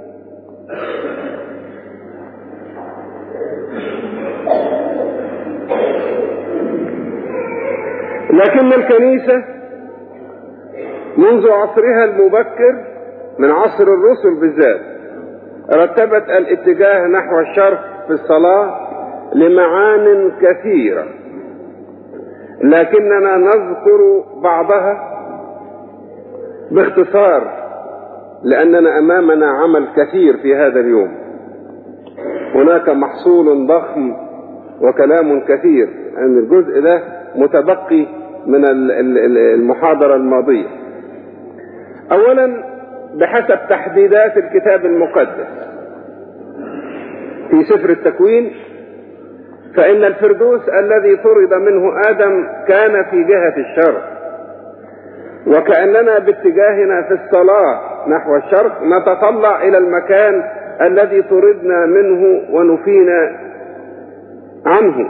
لكن الكنيسة منذ عصرها المبكر من عصر الرسل بالذات رتبت الاتجاه نحو الشرق في الصلاة لمعان كثيرة لكننا نذكر بعضها باختصار لأننا أمامنا عمل كثير في هذا اليوم هناك محصول ضخم وكلام كثير أن يعني الجزء ده متبقي من المحاضرة الماضية أولا بحسب تحديدات الكتاب المقدس في سفر التكوين فإن الفردوس الذي طرد منه آدم كان في جهة الشرق وكأننا باتجاهنا في الصلاة نحو الشرق نتطلع إلى المكان الذي طردنا منه ونفينا عنه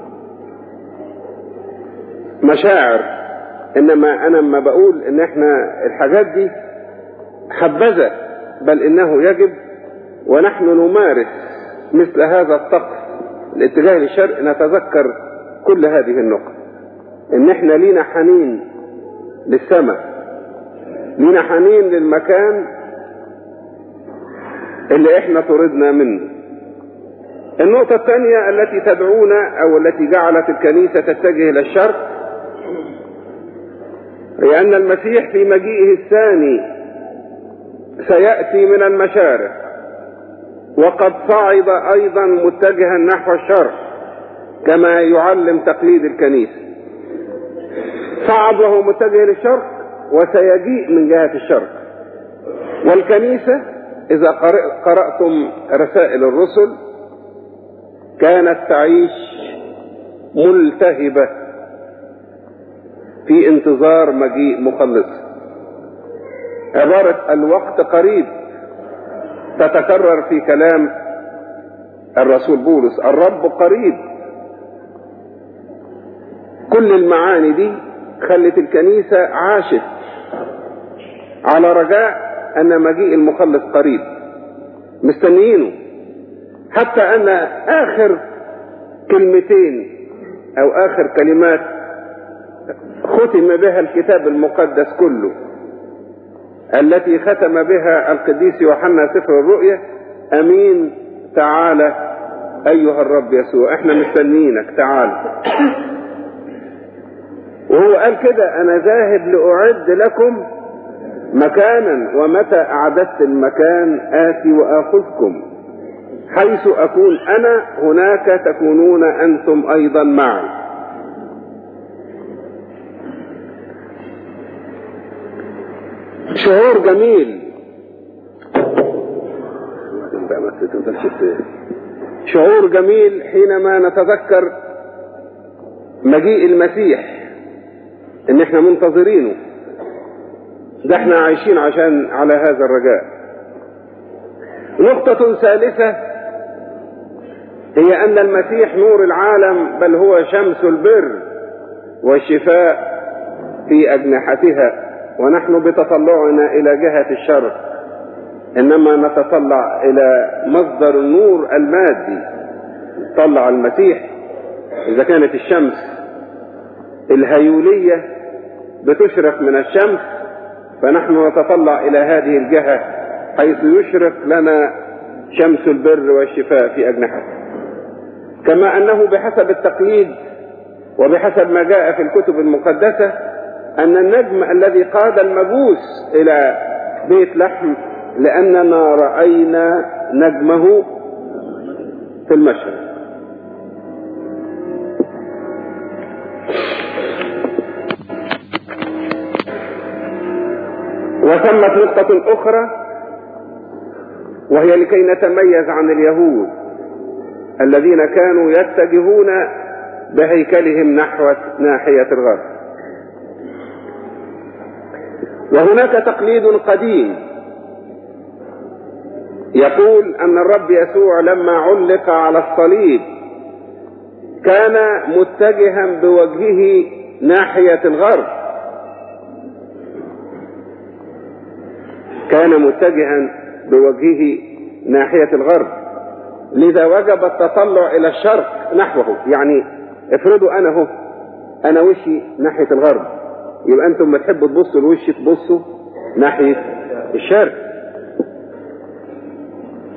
مشاعر انما انا لما بقول ان احنا الحاجات دي حبذا بل انه يجب ونحن نمارس مثل هذا الطقس الاتجاه للشرق نتذكر كل هذه النقط ان احنا لينا حنين للسماء لينا حنين للمكان اللي احنا طردنا منه النقطة الثانية التي تدعونا او التي جعلت الكنيسة تتجه الى الشرق هي ان المسيح في مجيئه الثاني سيأتي من المشارق وقد صعد ايضا متجها نحو الشرق كما يعلم تقليد الكنيسة صعد وهو متجه للشرق وسيجيء من جهة الشرق والكنيسة إذا قرأتم رسائل الرسل كانت تعيش ملتهبة في انتظار مجيء مخلص عبارة الوقت قريب تتكرر في كلام الرسول بولس الرب قريب كل المعاني دي خلت الكنيسة عاشت على رجاء أن مجيء المخلص قريب مستنيينه حتى أن آخر كلمتين أو آخر كلمات ختم بها الكتاب المقدس كله التي ختم بها القديس يوحنا سفر الرؤيا أمين تعالى أيها الرب يسوع احنا مستنيينك تعال وهو قال كده أنا ذاهب لأعد لكم مكانا ومتى أعددت المكان آتي وآخذكم حيث أكون أنا هناك تكونون أنتم أيضا معي شعور جميل شعور جميل حينما نتذكر مجيء المسيح ان احنا منتظرينه ده احنا عايشين عشان على هذا الرجاء نقطة ثالثة هي ان المسيح نور العالم بل هو شمس البر والشفاء في اجنحتها ونحن بتطلعنا الى جهة الشرق انما نتطلع الى مصدر النور المادي طلع المسيح اذا كانت الشمس الهيولية بتشرق من الشمس فنحن نتطلع الى هذه الجهة حيث يشرق لنا شمس البر والشفاء في اجنحته كما انه بحسب التقليد وبحسب ما جاء في الكتب المقدسة ان النجم الذي قاد المجوس الى بيت لحم لاننا رأينا نجمه في المشرق وثمت نقطة أخرى وهي لكي نتميز عن اليهود الذين كانوا يتجهون بهيكلهم نحو ناحية الغرب وهناك تقليد قديم يقول أن الرب يسوع لما علق على الصليب كان متجها بوجهه ناحية الغرب كان متجها بوجهه ناحية الغرب لذا وجب التطلع إلى الشرق نحوه يعني افرضوا أنا هو أنا وشي ناحية الغرب يبقى أنتم ما تحبوا تبصوا لوش تبصوا ناحية الشرق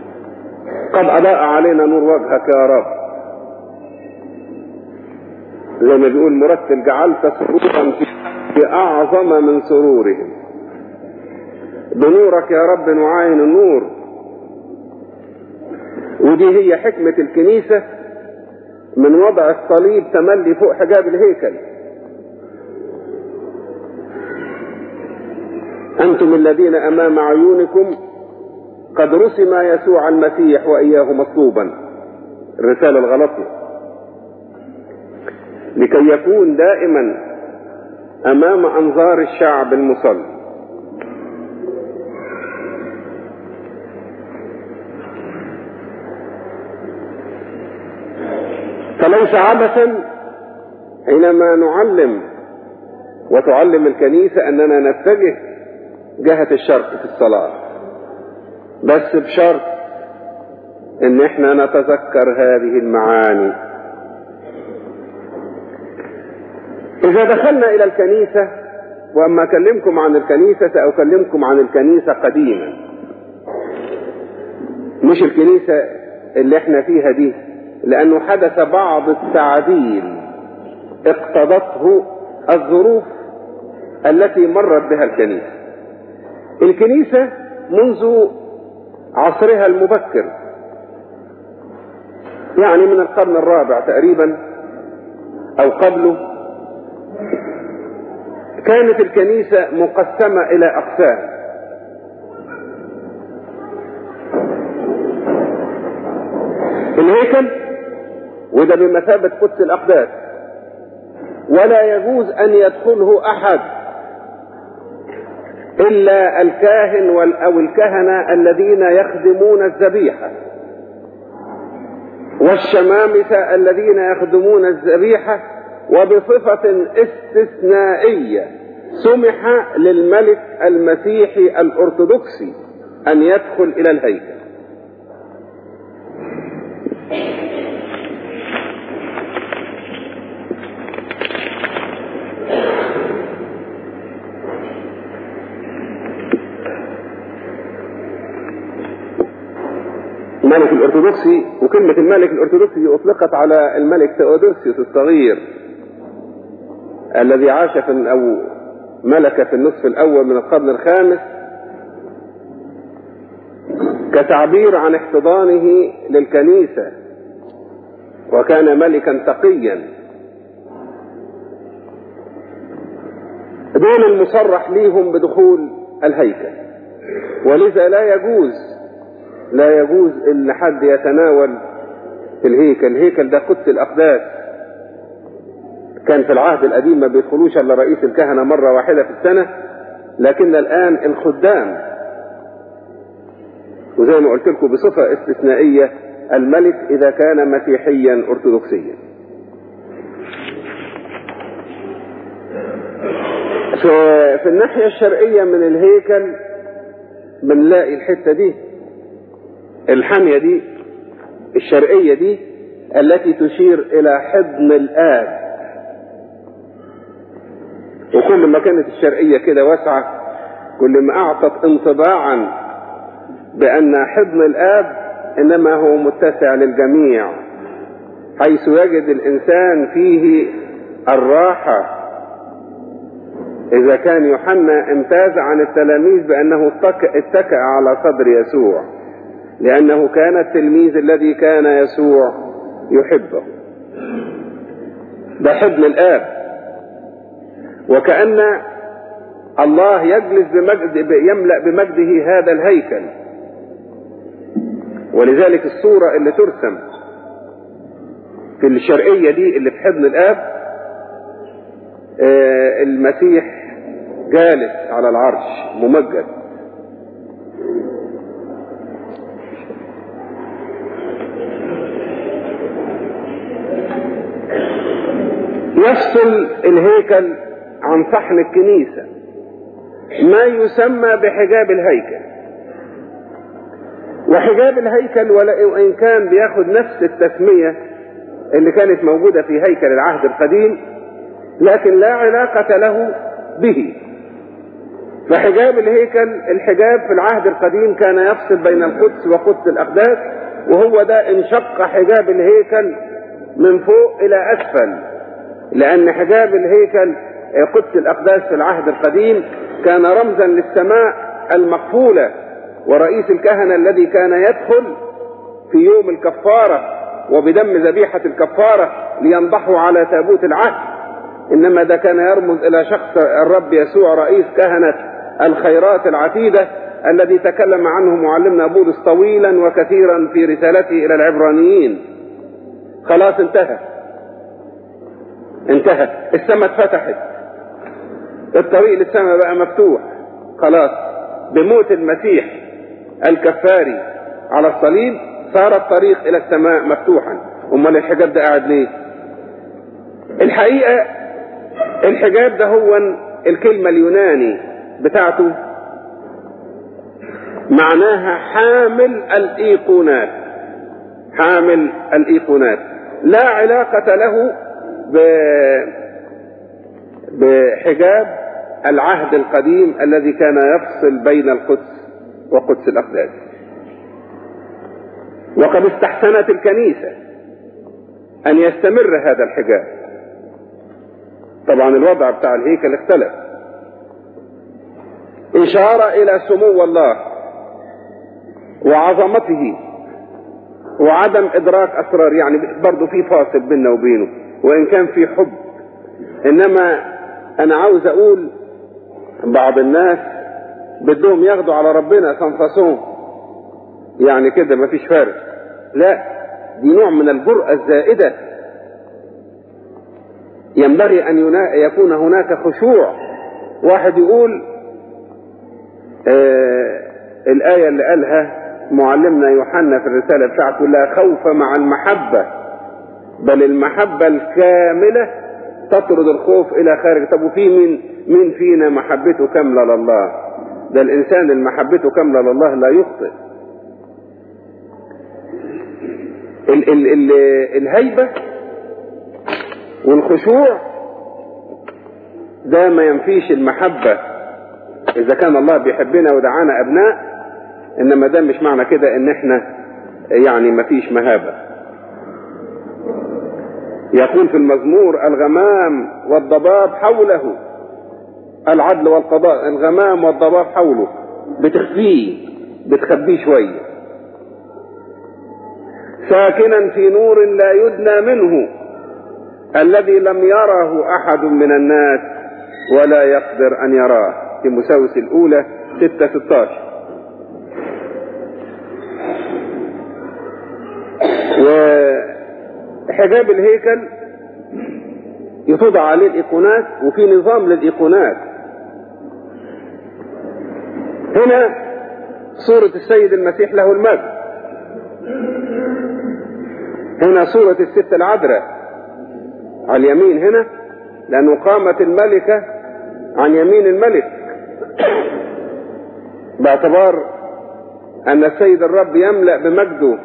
قد أضاء علينا نور وجهك يا رب زي ما بيقول مرتل جعلت سرورا في أعظم من سرورهم بنورك يا رب نعاين النور ودي هي حكمة الكنيسة من وضع الصليب تملي فوق حجاب الهيكل أنتم الذين أمام عيونكم قد رسم يسوع المسيح وإياه مصلوبا الرسالة الغلطية لكي يكون دائما أمام أنظار الشعب المصلي فليس عبثا حينما نعلم وتعلم الكنيسة أننا نتجه جهة الشرق في الصلاة بس بشرط ان احنا نتذكر هذه المعاني اذا دخلنا الى الكنيسة واما اكلمكم عن الكنيسة ساكلمكم عن الكنيسة قديما مش الكنيسة اللي احنا فيها دي لانه حدث بعض التعديل اقتضته الظروف التي مرت بها الكنيسة الكنيسة منذ عصرها المبكر يعني من القرن الرابع تقريبا او قبله كانت الكنيسة مقسمة الى اقسام الهيكل وده بمثابة قدس الاقداس ولا يجوز ان يدخله احد الا الكاهن او الكهنة الذين يخدمون الذبيحة والشمامسة الذين يخدمون الذبيحة وبصفة استثنائية سمح للملك المسيحي الأرثوذكسي أن يدخل إلى الهيكل الملك الأرثوذكسي وكلمة الملك الأرثوذكسي أطلقت على الملك تيودوسيوس الصغير الذي عاش في أو ملك في النصف الأول من القرن الخامس كتعبير عن احتضانه للكنيسة وكان ملكا تقيا دون المصرح ليهم بدخول الهيكل ولذا لا يجوز لا يجوز ان حد يتناول في الهيكل الهيكل ده قدس الاقداس كان في العهد القديم ما بيدخلوش الا رئيس الكهنه مره واحده في السنه لكن الان الخدام وزي ما قلت لكم بصفه استثنائيه الملك اذا كان مسيحيا ارثوذكسيا في, في الناحيه الشرقيه من الهيكل بنلاقي الحته دي الحامية دي الشرقية دي التي تشير إلى حضن الآب وكل ما كانت الشرقية كده واسعة كل ما أعطت انطباعا بأن حضن الآب إنما هو متسع للجميع حيث يجد الإنسان فيه الراحة إذا كان يوحنا امتاز عن التلاميذ بأنه اتكأ على صدر يسوع لأنه كان التلميذ الذي كان يسوع يحبه ده حضن الآب وكأن الله يجلس بمجد يملأ بمجده هذا الهيكل ولذلك الصورة اللي ترسم في الشرقية دي اللي في حضن الآب آه المسيح جالس على العرش ممجد يفصل الهيكل عن صحن الكنيسة ما يسمى بحجاب الهيكل وحجاب الهيكل وإن كان بياخد نفس التسمية اللي كانت موجودة في هيكل العهد القديم لكن لا علاقة له به فحجاب الهيكل الحجاب في العهد القديم كان يفصل بين القدس وقدس الأقداس وهو ده انشق حجاب الهيكل من فوق إلى أسفل لأن حجاب الهيكل قدس الأقداس في العهد القديم كان رمزا للسماء المقفولة ورئيس الكهنة الذي كان يدخل في يوم الكفارة وبدم ذبيحة الكفارة لينضحوا على تابوت العهد إنما ده كان يرمز إلى شخص الرب يسوع رئيس كهنة الخيرات العتيدة الذي تكلم عنه معلمنا بولس طويلا وكثيرا في رسالته إلى العبرانيين خلاص انتهى انتهى السماء اتفتحت الطريق للسماء بقى مفتوح خلاص بموت المسيح الكفاري على الصليب صار الطريق الى السماء مفتوحا امال الحجاب ده قاعد ليه الحقيقه الحجاب ده هو الكلمه اليوناني بتاعته معناها حامل الايقونات حامل الايقونات لا علاقه له ب بحجاب العهد القديم الذي كان يفصل بين القدس وقدس الأقداس وقد استحسنت الكنيسة أن يستمر هذا الحجاب طبعا الوضع بتاع الهيكل اختلف إشارة إلى سمو الله وعظمته وعدم إدراك أسرار يعني برضه في فاصل بيننا وبينه وإن كان في حب إنما أنا عاوز أقول بعض الناس بدهم ياخدوا على ربنا سنفسون يعني كده مفيش فارق لا دي نوع من الجرأة الزائدة ينبغي أن يكون هناك خشوع واحد يقول آه الآية اللي قالها معلمنا يوحنا في الرسالة بتاعته لا خوف مع المحبة بل المحبة الكاملة تطرد الخوف إلى خارج طب وفي من مين فينا محبته كاملة لله ده الإنسان اللي محبته كاملة لله لا يخطئ ال ال ال الهيبة والخشوع ده ما ينفيش المحبة إذا كان الله بيحبنا ودعانا أبناء إنما ده مش معنى كده إن إحنا يعني ما فيش مهابة يقول في المزمور الغمام والضباب حوله العدل والقضاء الغمام والضباب حوله بتخفيه بتخبيه شوية ساكنا في نور لا يدنى منه الذي لم يره أحد من الناس ولا يقدر أن يراه في مساوس الأولى ستة ستاشر وحجاب الهيكل يتوضع عليه الإيقونات وفي نظام للإيقونات هنا صورة السيد المسيح له المجد هنا صورة الست العذراء على اليمين هنا لأنه قامت الملكة عن يمين الملك باعتبار أن السيد الرب يملأ بمجده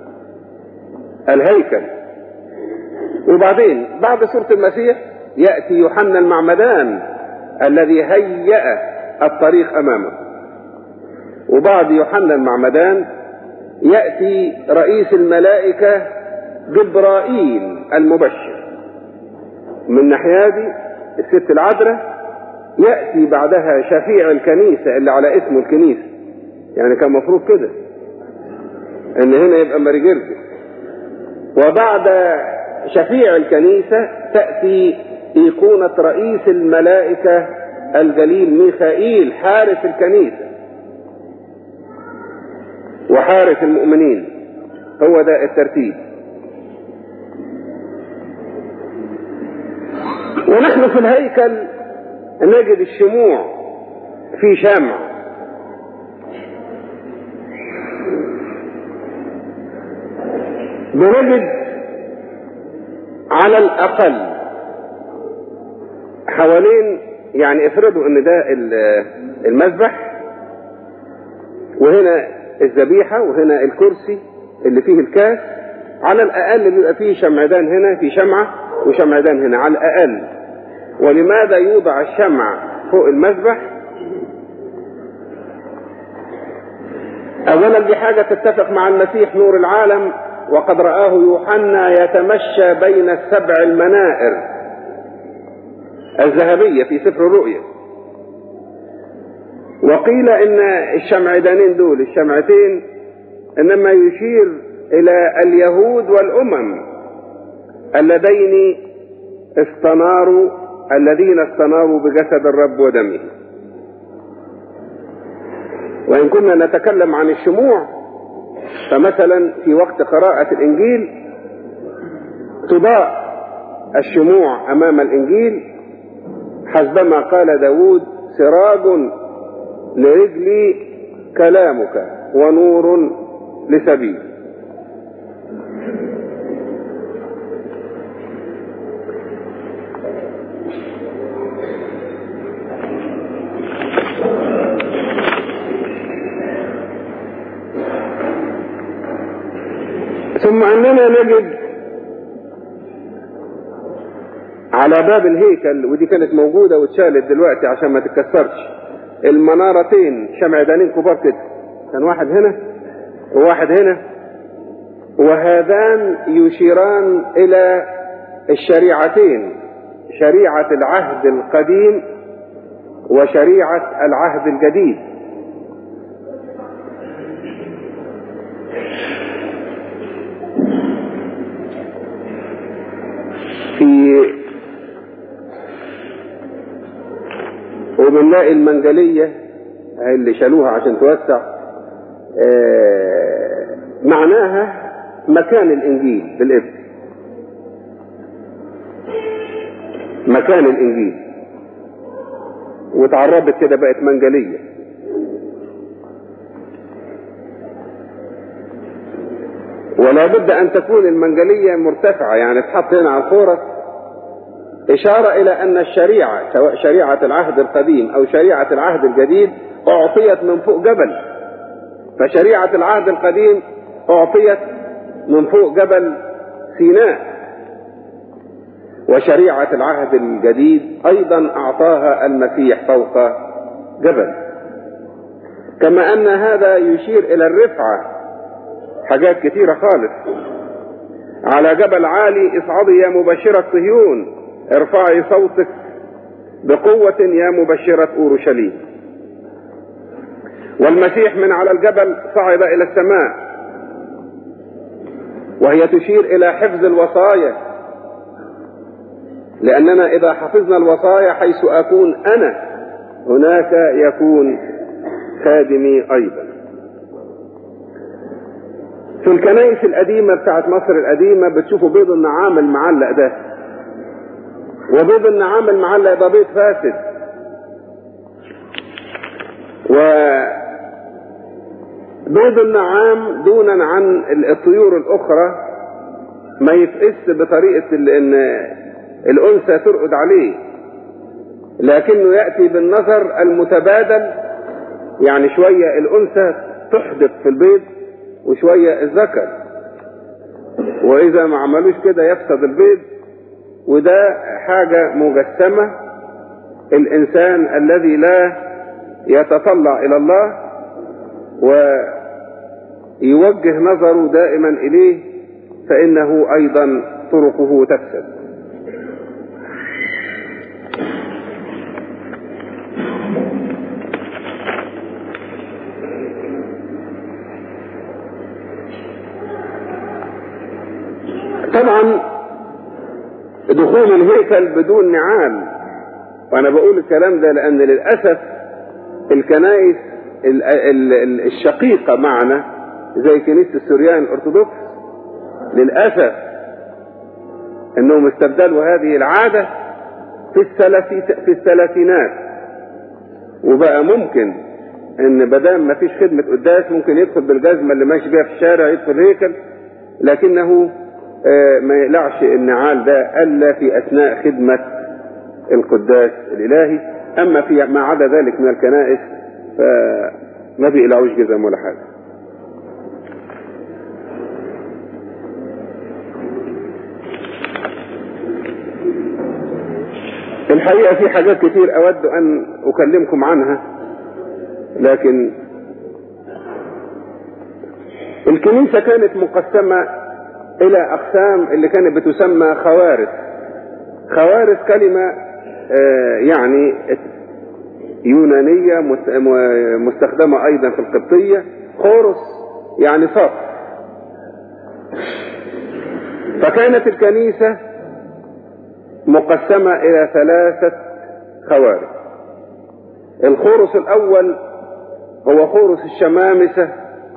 الهيكل وبعدين بعد سورة المسيح يأتي يوحنا المعمدان الذي هيأ الطريق أمامه وبعد يوحنا المعمدان يأتي رئيس الملائكة جبرائيل المبشر من ناحية دي الست العذراء يأتي بعدها شفيع الكنيسة اللي على اسم الكنيسة يعني كان مفروض كده ان هنا يبقى مريجرجس وبعد شفيع الكنيسة تأتي إيقونة رئيس الملائكة الجليل ميخائيل حارس الكنيسة وحارس المؤمنين هو ده الترتيب ونحن في الهيكل نجد الشموع في شمع بنجد على الأقل حوالين يعني افرضوا ان ده المذبح وهنا الذبيحة وهنا الكرسي اللي فيه الكاس على الأقل بيبقى فيه شمعدان هنا في شمعة وشمعدان هنا على الأقل ولماذا يوضع الشمع فوق المذبح أولا دي حاجة تتفق مع المسيح نور العالم وقد رآه يوحنا يتمشى بين السبع المنائر الذهبية في سفر الرؤيا وقيل ان الشمعدانين دول الشمعتين انما يشير الى اليهود والامم اللذين استناروا الذين استناروا بجسد الرب ودمه وان كنا نتكلم عن الشموع فمثلا في وقت قراءة الانجيل تضاء الشموع امام الانجيل حسبما قال داود سراج لرجلي كلامك ونور لسبيل ثم اننا نجد على باب الهيكل ودي كانت موجودة واتشالت دلوقتي عشان ما تتكسرش المنارتين شمعدانين كبار كده كان واحد هنا وواحد هنا وهذان يشيران الى الشريعتين شريعة العهد القديم وشريعة العهد الجديد في وبنلاقي المنجلية اللي شالوها عشان توسع آه معناها مكان الانجيل بالابن مكان الانجيل وتعربت كده بقت منجلية ولا بد ان تكون المنجلية مرتفعة يعني تحط هنا على الخورة اشارة الى ان الشريعة سواء شريعة العهد القديم او شريعة العهد الجديد اعطيت من فوق جبل فشريعة العهد القديم اعطيت من فوق جبل سيناء وشريعة العهد الجديد ايضا اعطاها المسيح فوق جبل كما ان هذا يشير الى الرفعة حاجات كثيرة خالص على جبل عالي اصعدي يا مبشرة صهيون ارفعي صوتك بقوة يا مبشرة اورشليم والمسيح من على الجبل صعد الى السماء وهي تشير الى حفظ الوصايا لاننا اذا حفظنا الوصايا حيث اكون انا هناك يكون خادمي ايضا في الكنائس القديمة بتاعت مصر القديمة بتشوفوا بيض النعام المعلق ده وبيض النعام المعلق ده بيض فاسد و بيض النعام دونا عن الطيور الاخرى ما يتقس بطريقة ان الانثى ترقد عليه لكنه يأتي بالنظر المتبادل يعني شوية الانثى تحدث في البيض وشوية الذكر واذا ما عملوش كده يفسد البيض وده حاجة مجسمة الانسان الذي لا يتطلع الى الله ويوجه نظره دائما اليه فانه ايضا طرقه تفسد طبعا دخول الهيكل بدون نعال وانا بقول الكلام ده لان للاسف الكنائس الشقيقة معنا زي كنيسة السوريان الارثوذكس للاسف انهم استبدلوا هذه العادة في الثلاثي في الثلاثينات وبقى ممكن ان بدام ما فيش خدمة قداس ممكن يدخل بالجزمة اللي ماشي بيها في الشارع يدخل الهيكل لكنه ما يقلعش النعال ده الا في اثناء خدمة القداس الالهي اما في ما عدا ذلك من الكنائس فما بيقلعوش جزم ولا حاجة الحقيقة في حاجات كتير اود ان اكلمكم عنها لكن الكنيسة كانت مقسمة الى اقسام اللي كانت بتسمى خوارث خوارث كلمة يعني يونانية مستخدمة أيضا في القبطية خورس يعني صف فكانت الكنيسة مقسمة إلى ثلاثة خوارج الخورس الأول هو خورس الشمامسة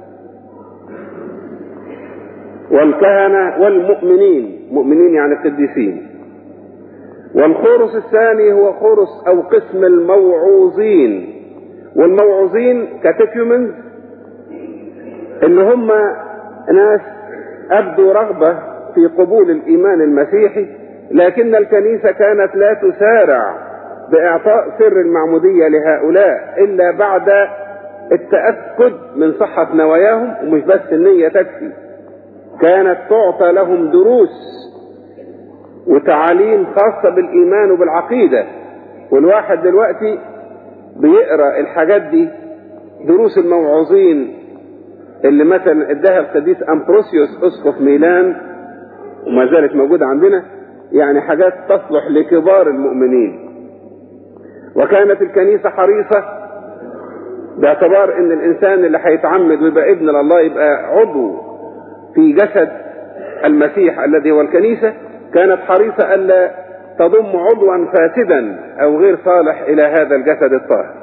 والكهنة والمؤمنين مؤمنين يعني قديسين والخورس الثاني هو خورس أو قسم الموعوظين والموعوظين كاتيكيومنز اللي هم ناس أبدوا رغبة في قبول الإيمان المسيحي لكن الكنيسة كانت لا تسارع بإعطاء سر المعمودية لهؤلاء إلا بعد التأكد من صحة نواياهم ومش بس النية تكفي كانت تعطى لهم دروس وتعاليم خاصة بالإيمان وبالعقيدة والواحد دلوقتي بيقرأ الحاجات دي دروس الموعظين اللي مثلا اداها القديس أمبروسيوس أسقف ميلان وما زالت موجودة عندنا يعني حاجات تصلح لكبار المؤمنين وكانت الكنيسة حريصة باعتبار ان الانسان اللي هيتعمد ويبقى ابن لله يبقى عضو في جسد المسيح الذي هو الكنيسة كانت حريصة ألا تضم عضوا فاسدا أو غير صالح إلى هذا الجسد الطاهر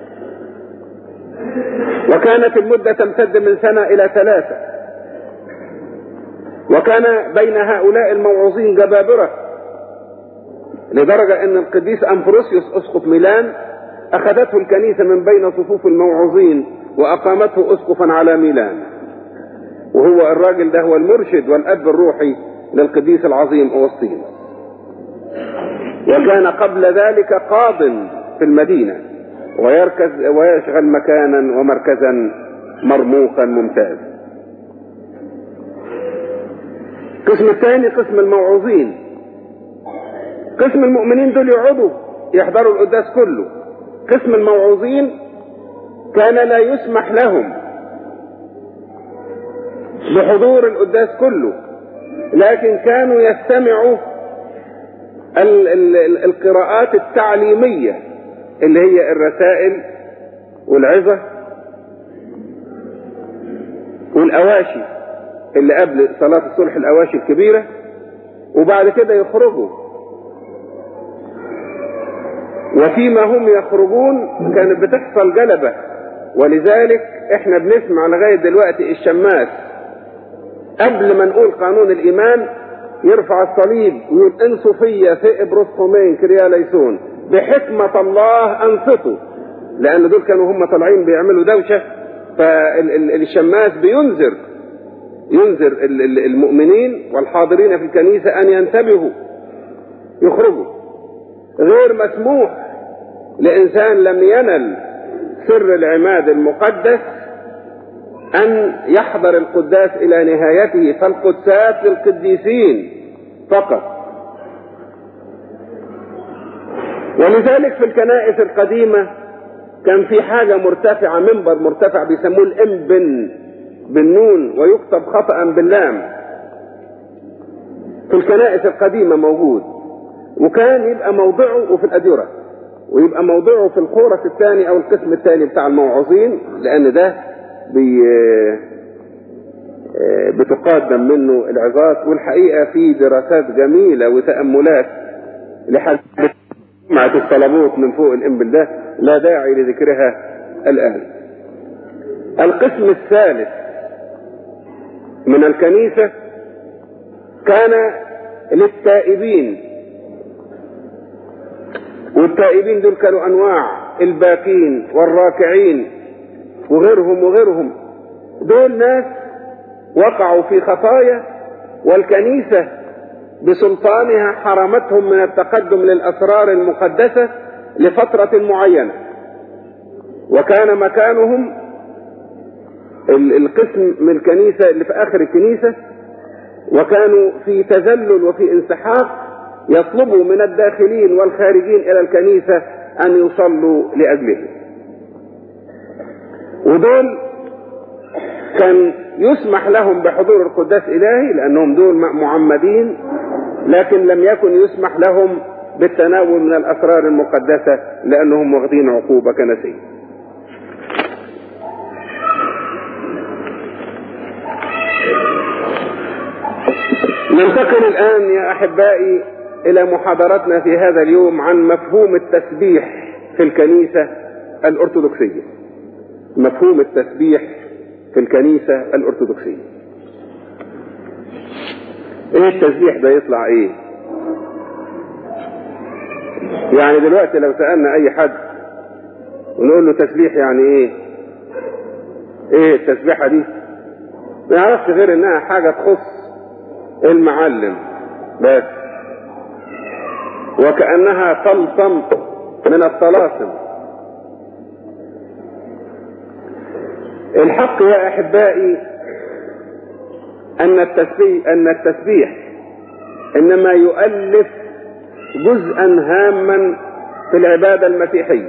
وكانت المدة تمتد من سنة إلى ثلاثة وكان بين هؤلاء الموعوظين جبابرة لدرجة أن القديس أمبروسيوس أسقف ميلان أخذته الكنيسة من بين صفوف الموعوظين وأقامته أسقفا على ميلان وهو الراجل ده هو المرشد والأب الروحي للقديس العظيم أوسطين وكان قبل ذلك قاض في المدينة ويركز ويشغل مكانا ومركزا مرموقا ممتازا القسم الثاني قسم الموعوظين قسم المؤمنين دول يقعدوا يحضروا القداس كله قسم الموعوظين كان لا يسمح لهم بحضور القداس كله لكن كانوا يستمعوا ال ال ال القراءات التعليمية اللي هي الرسائل والعظة والأواشي اللي قبل صلاة الصلح الأواشي الكبيرة وبعد كده يخرجوا وفيما هم يخرجون كانت بتحصل جلبة ولذلك احنا بنسمع لغاية دلوقتي الشماس قبل ما نقول قانون الإيمان يرفع الصليب ويقول انسوا فيا في ابروسخومين كريا ليسون بحكمة الله انصتوا لأن دول كانوا هم طالعين بيعملوا دوشة فالشماس بينذر ينذر المؤمنين والحاضرين في الكنيسة أن ينتبهوا يخرجوا غير مسموح لإنسان لم ينل سر العماد المقدس أن يحضر القداس إلى نهايته فالقدسات للقديسين فقط ولذلك في الكنائس القديمة كان في حاجة مرتفعة منبر مرتفع بيسموه الإمبن بالنون ويكتب خطأ باللام في الكنائس القديمة موجود وكان يبقى موضعه وفي الأديرة ويبقى موضعه في الخورس الثاني أو القسم الثاني بتاع الموعظين لأن ده بي بتقدم منه العظات والحقيقة في دراسات جميلة وتأملات لحد جمعة الصلبوت من فوق الإنبل ده لا داعي لذكرها الآن القسم الثالث من الكنيسة كان للتائبين والتائبين دول كانوا أنواع الباكين والراكعين وغيرهم وغيرهم دول ناس وقعوا في خطايا والكنيسة بسلطانها حرمتهم من التقدم للأسرار المقدسة لفترة معينة وكان مكانهم القسم من الكنيسة اللي في آخر الكنيسة وكانوا في تذلل وفي انسحاق يطلبوا من الداخلين والخارجين إلى الكنيسة أن يصلوا لأجله ودول كان يسمح لهم بحضور القداس إلهي لأنهم دول معمدين لكن لم يكن يسمح لهم بالتناول من الأسرار المقدسة لأنهم واخدين عقوبة كنسية ننتقل الآن يا أحبائي إلى محاضرتنا في هذا اليوم عن مفهوم التسبيح في الكنيسة الأرثوذكسية مفهوم التسبيح في الكنيسة الأرثوذكسية إيه التسبيح ده يطلع إيه يعني دلوقتي لو سألنا أي حد ونقول له تسبيح يعني إيه إيه التسبيحة دي ما يعرفش غير إنها حاجة تخص المعلم بس وكأنها طلسم من الطلاسم الحق يا أحبائي أن التسبيح, أن التسبيح إنما يؤلف جزءا هاما في العبادة المسيحية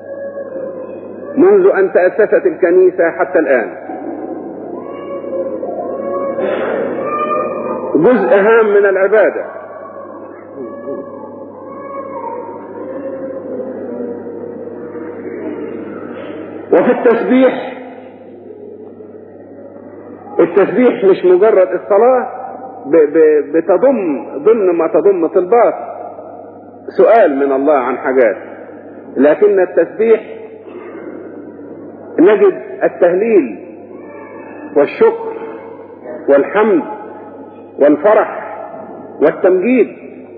منذ أن تأسست الكنيسة حتى الآن جزء هام من العبادة وفي التسبيح التسبيح مش مجرد الصلاة بتضم ضمن ما تضم طلبات سؤال من الله عن حاجات لكن التسبيح نجد التهليل والشكر والحمد والفرح والتمجيد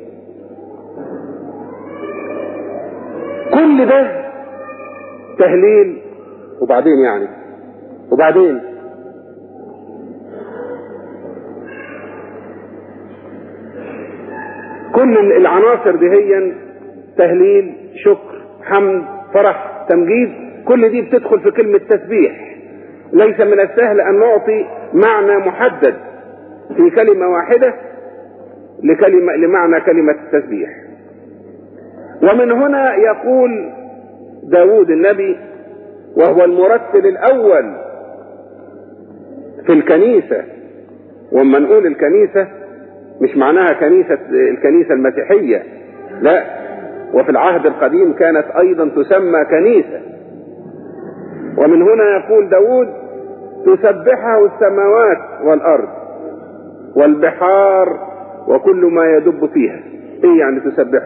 كل ده تهليل وبعدين يعني وبعدين كل العناصر دي هي تهليل شكر حمد فرح تمجيد كل دي بتدخل في كلمة تسبيح ليس من السهل أن نعطي معنى محدد في كلمة واحدة لكلمة لمعنى كلمة التسبيح ومن هنا يقول داود النبي وهو المرتل الأول في الكنيسة وما نقول الكنيسة مش معناها كنيسة الكنيسة المسيحية لا وفي العهد القديم كانت أيضا تسمى كنيسة ومن هنا يقول داود تسبحه السماوات والأرض والبحار وكل ما يدب فيها ايه يعني تسبحه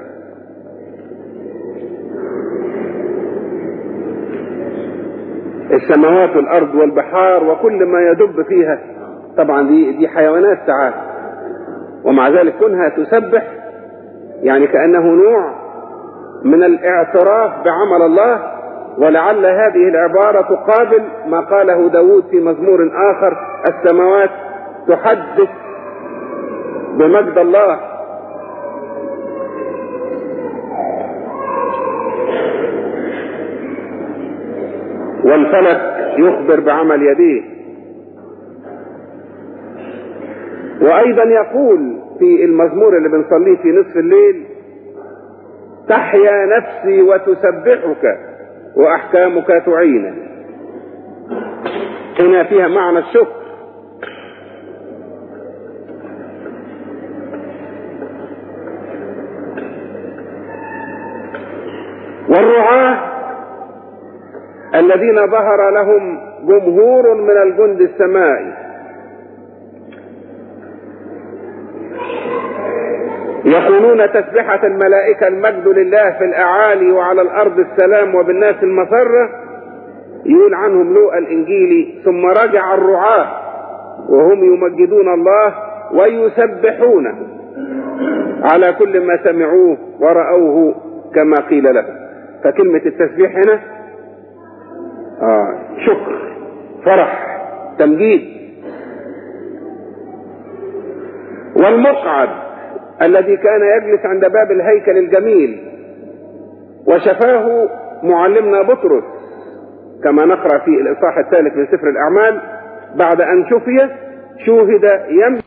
السماوات والارض والبحار وكل ما يدب فيها طبعا دي دي حيوانات ساعات ومع ذلك كونها تسبح يعني كانه نوع من الاعتراف بعمل الله ولعل هذه العباره تقابل ما قاله داود في مزمور اخر السماوات تحدث بمجد الله والفلك يخبر بعمل يديه وايضا يقول في المزمور اللي بنصليه في نصف الليل تحيا نفسي وتسبحك واحكامك تعين هنا فيها معنى الشكر والرعاة الذين ظهر لهم جمهور من الجند السمائي يقولون تسبحة الملائكة المجد لله في الأعالي وعلى الأرض السلام وبالناس المسرة يقول عنهم لوقا الإنجيلي ثم رجع الرعاة وهم يمجدون الله ويسبحونه على كل ما سمعوه ورأوه كما قيل لهم فكلمة التسبيح هنا آه شكر فرح تمجيد والمقعد الذي كان يجلس عند باب الهيكل الجميل وشفاه معلمنا بطرس كما نقرأ في الإصحاح الثالث من سفر الأعمال بعد أن شفي شوهد يم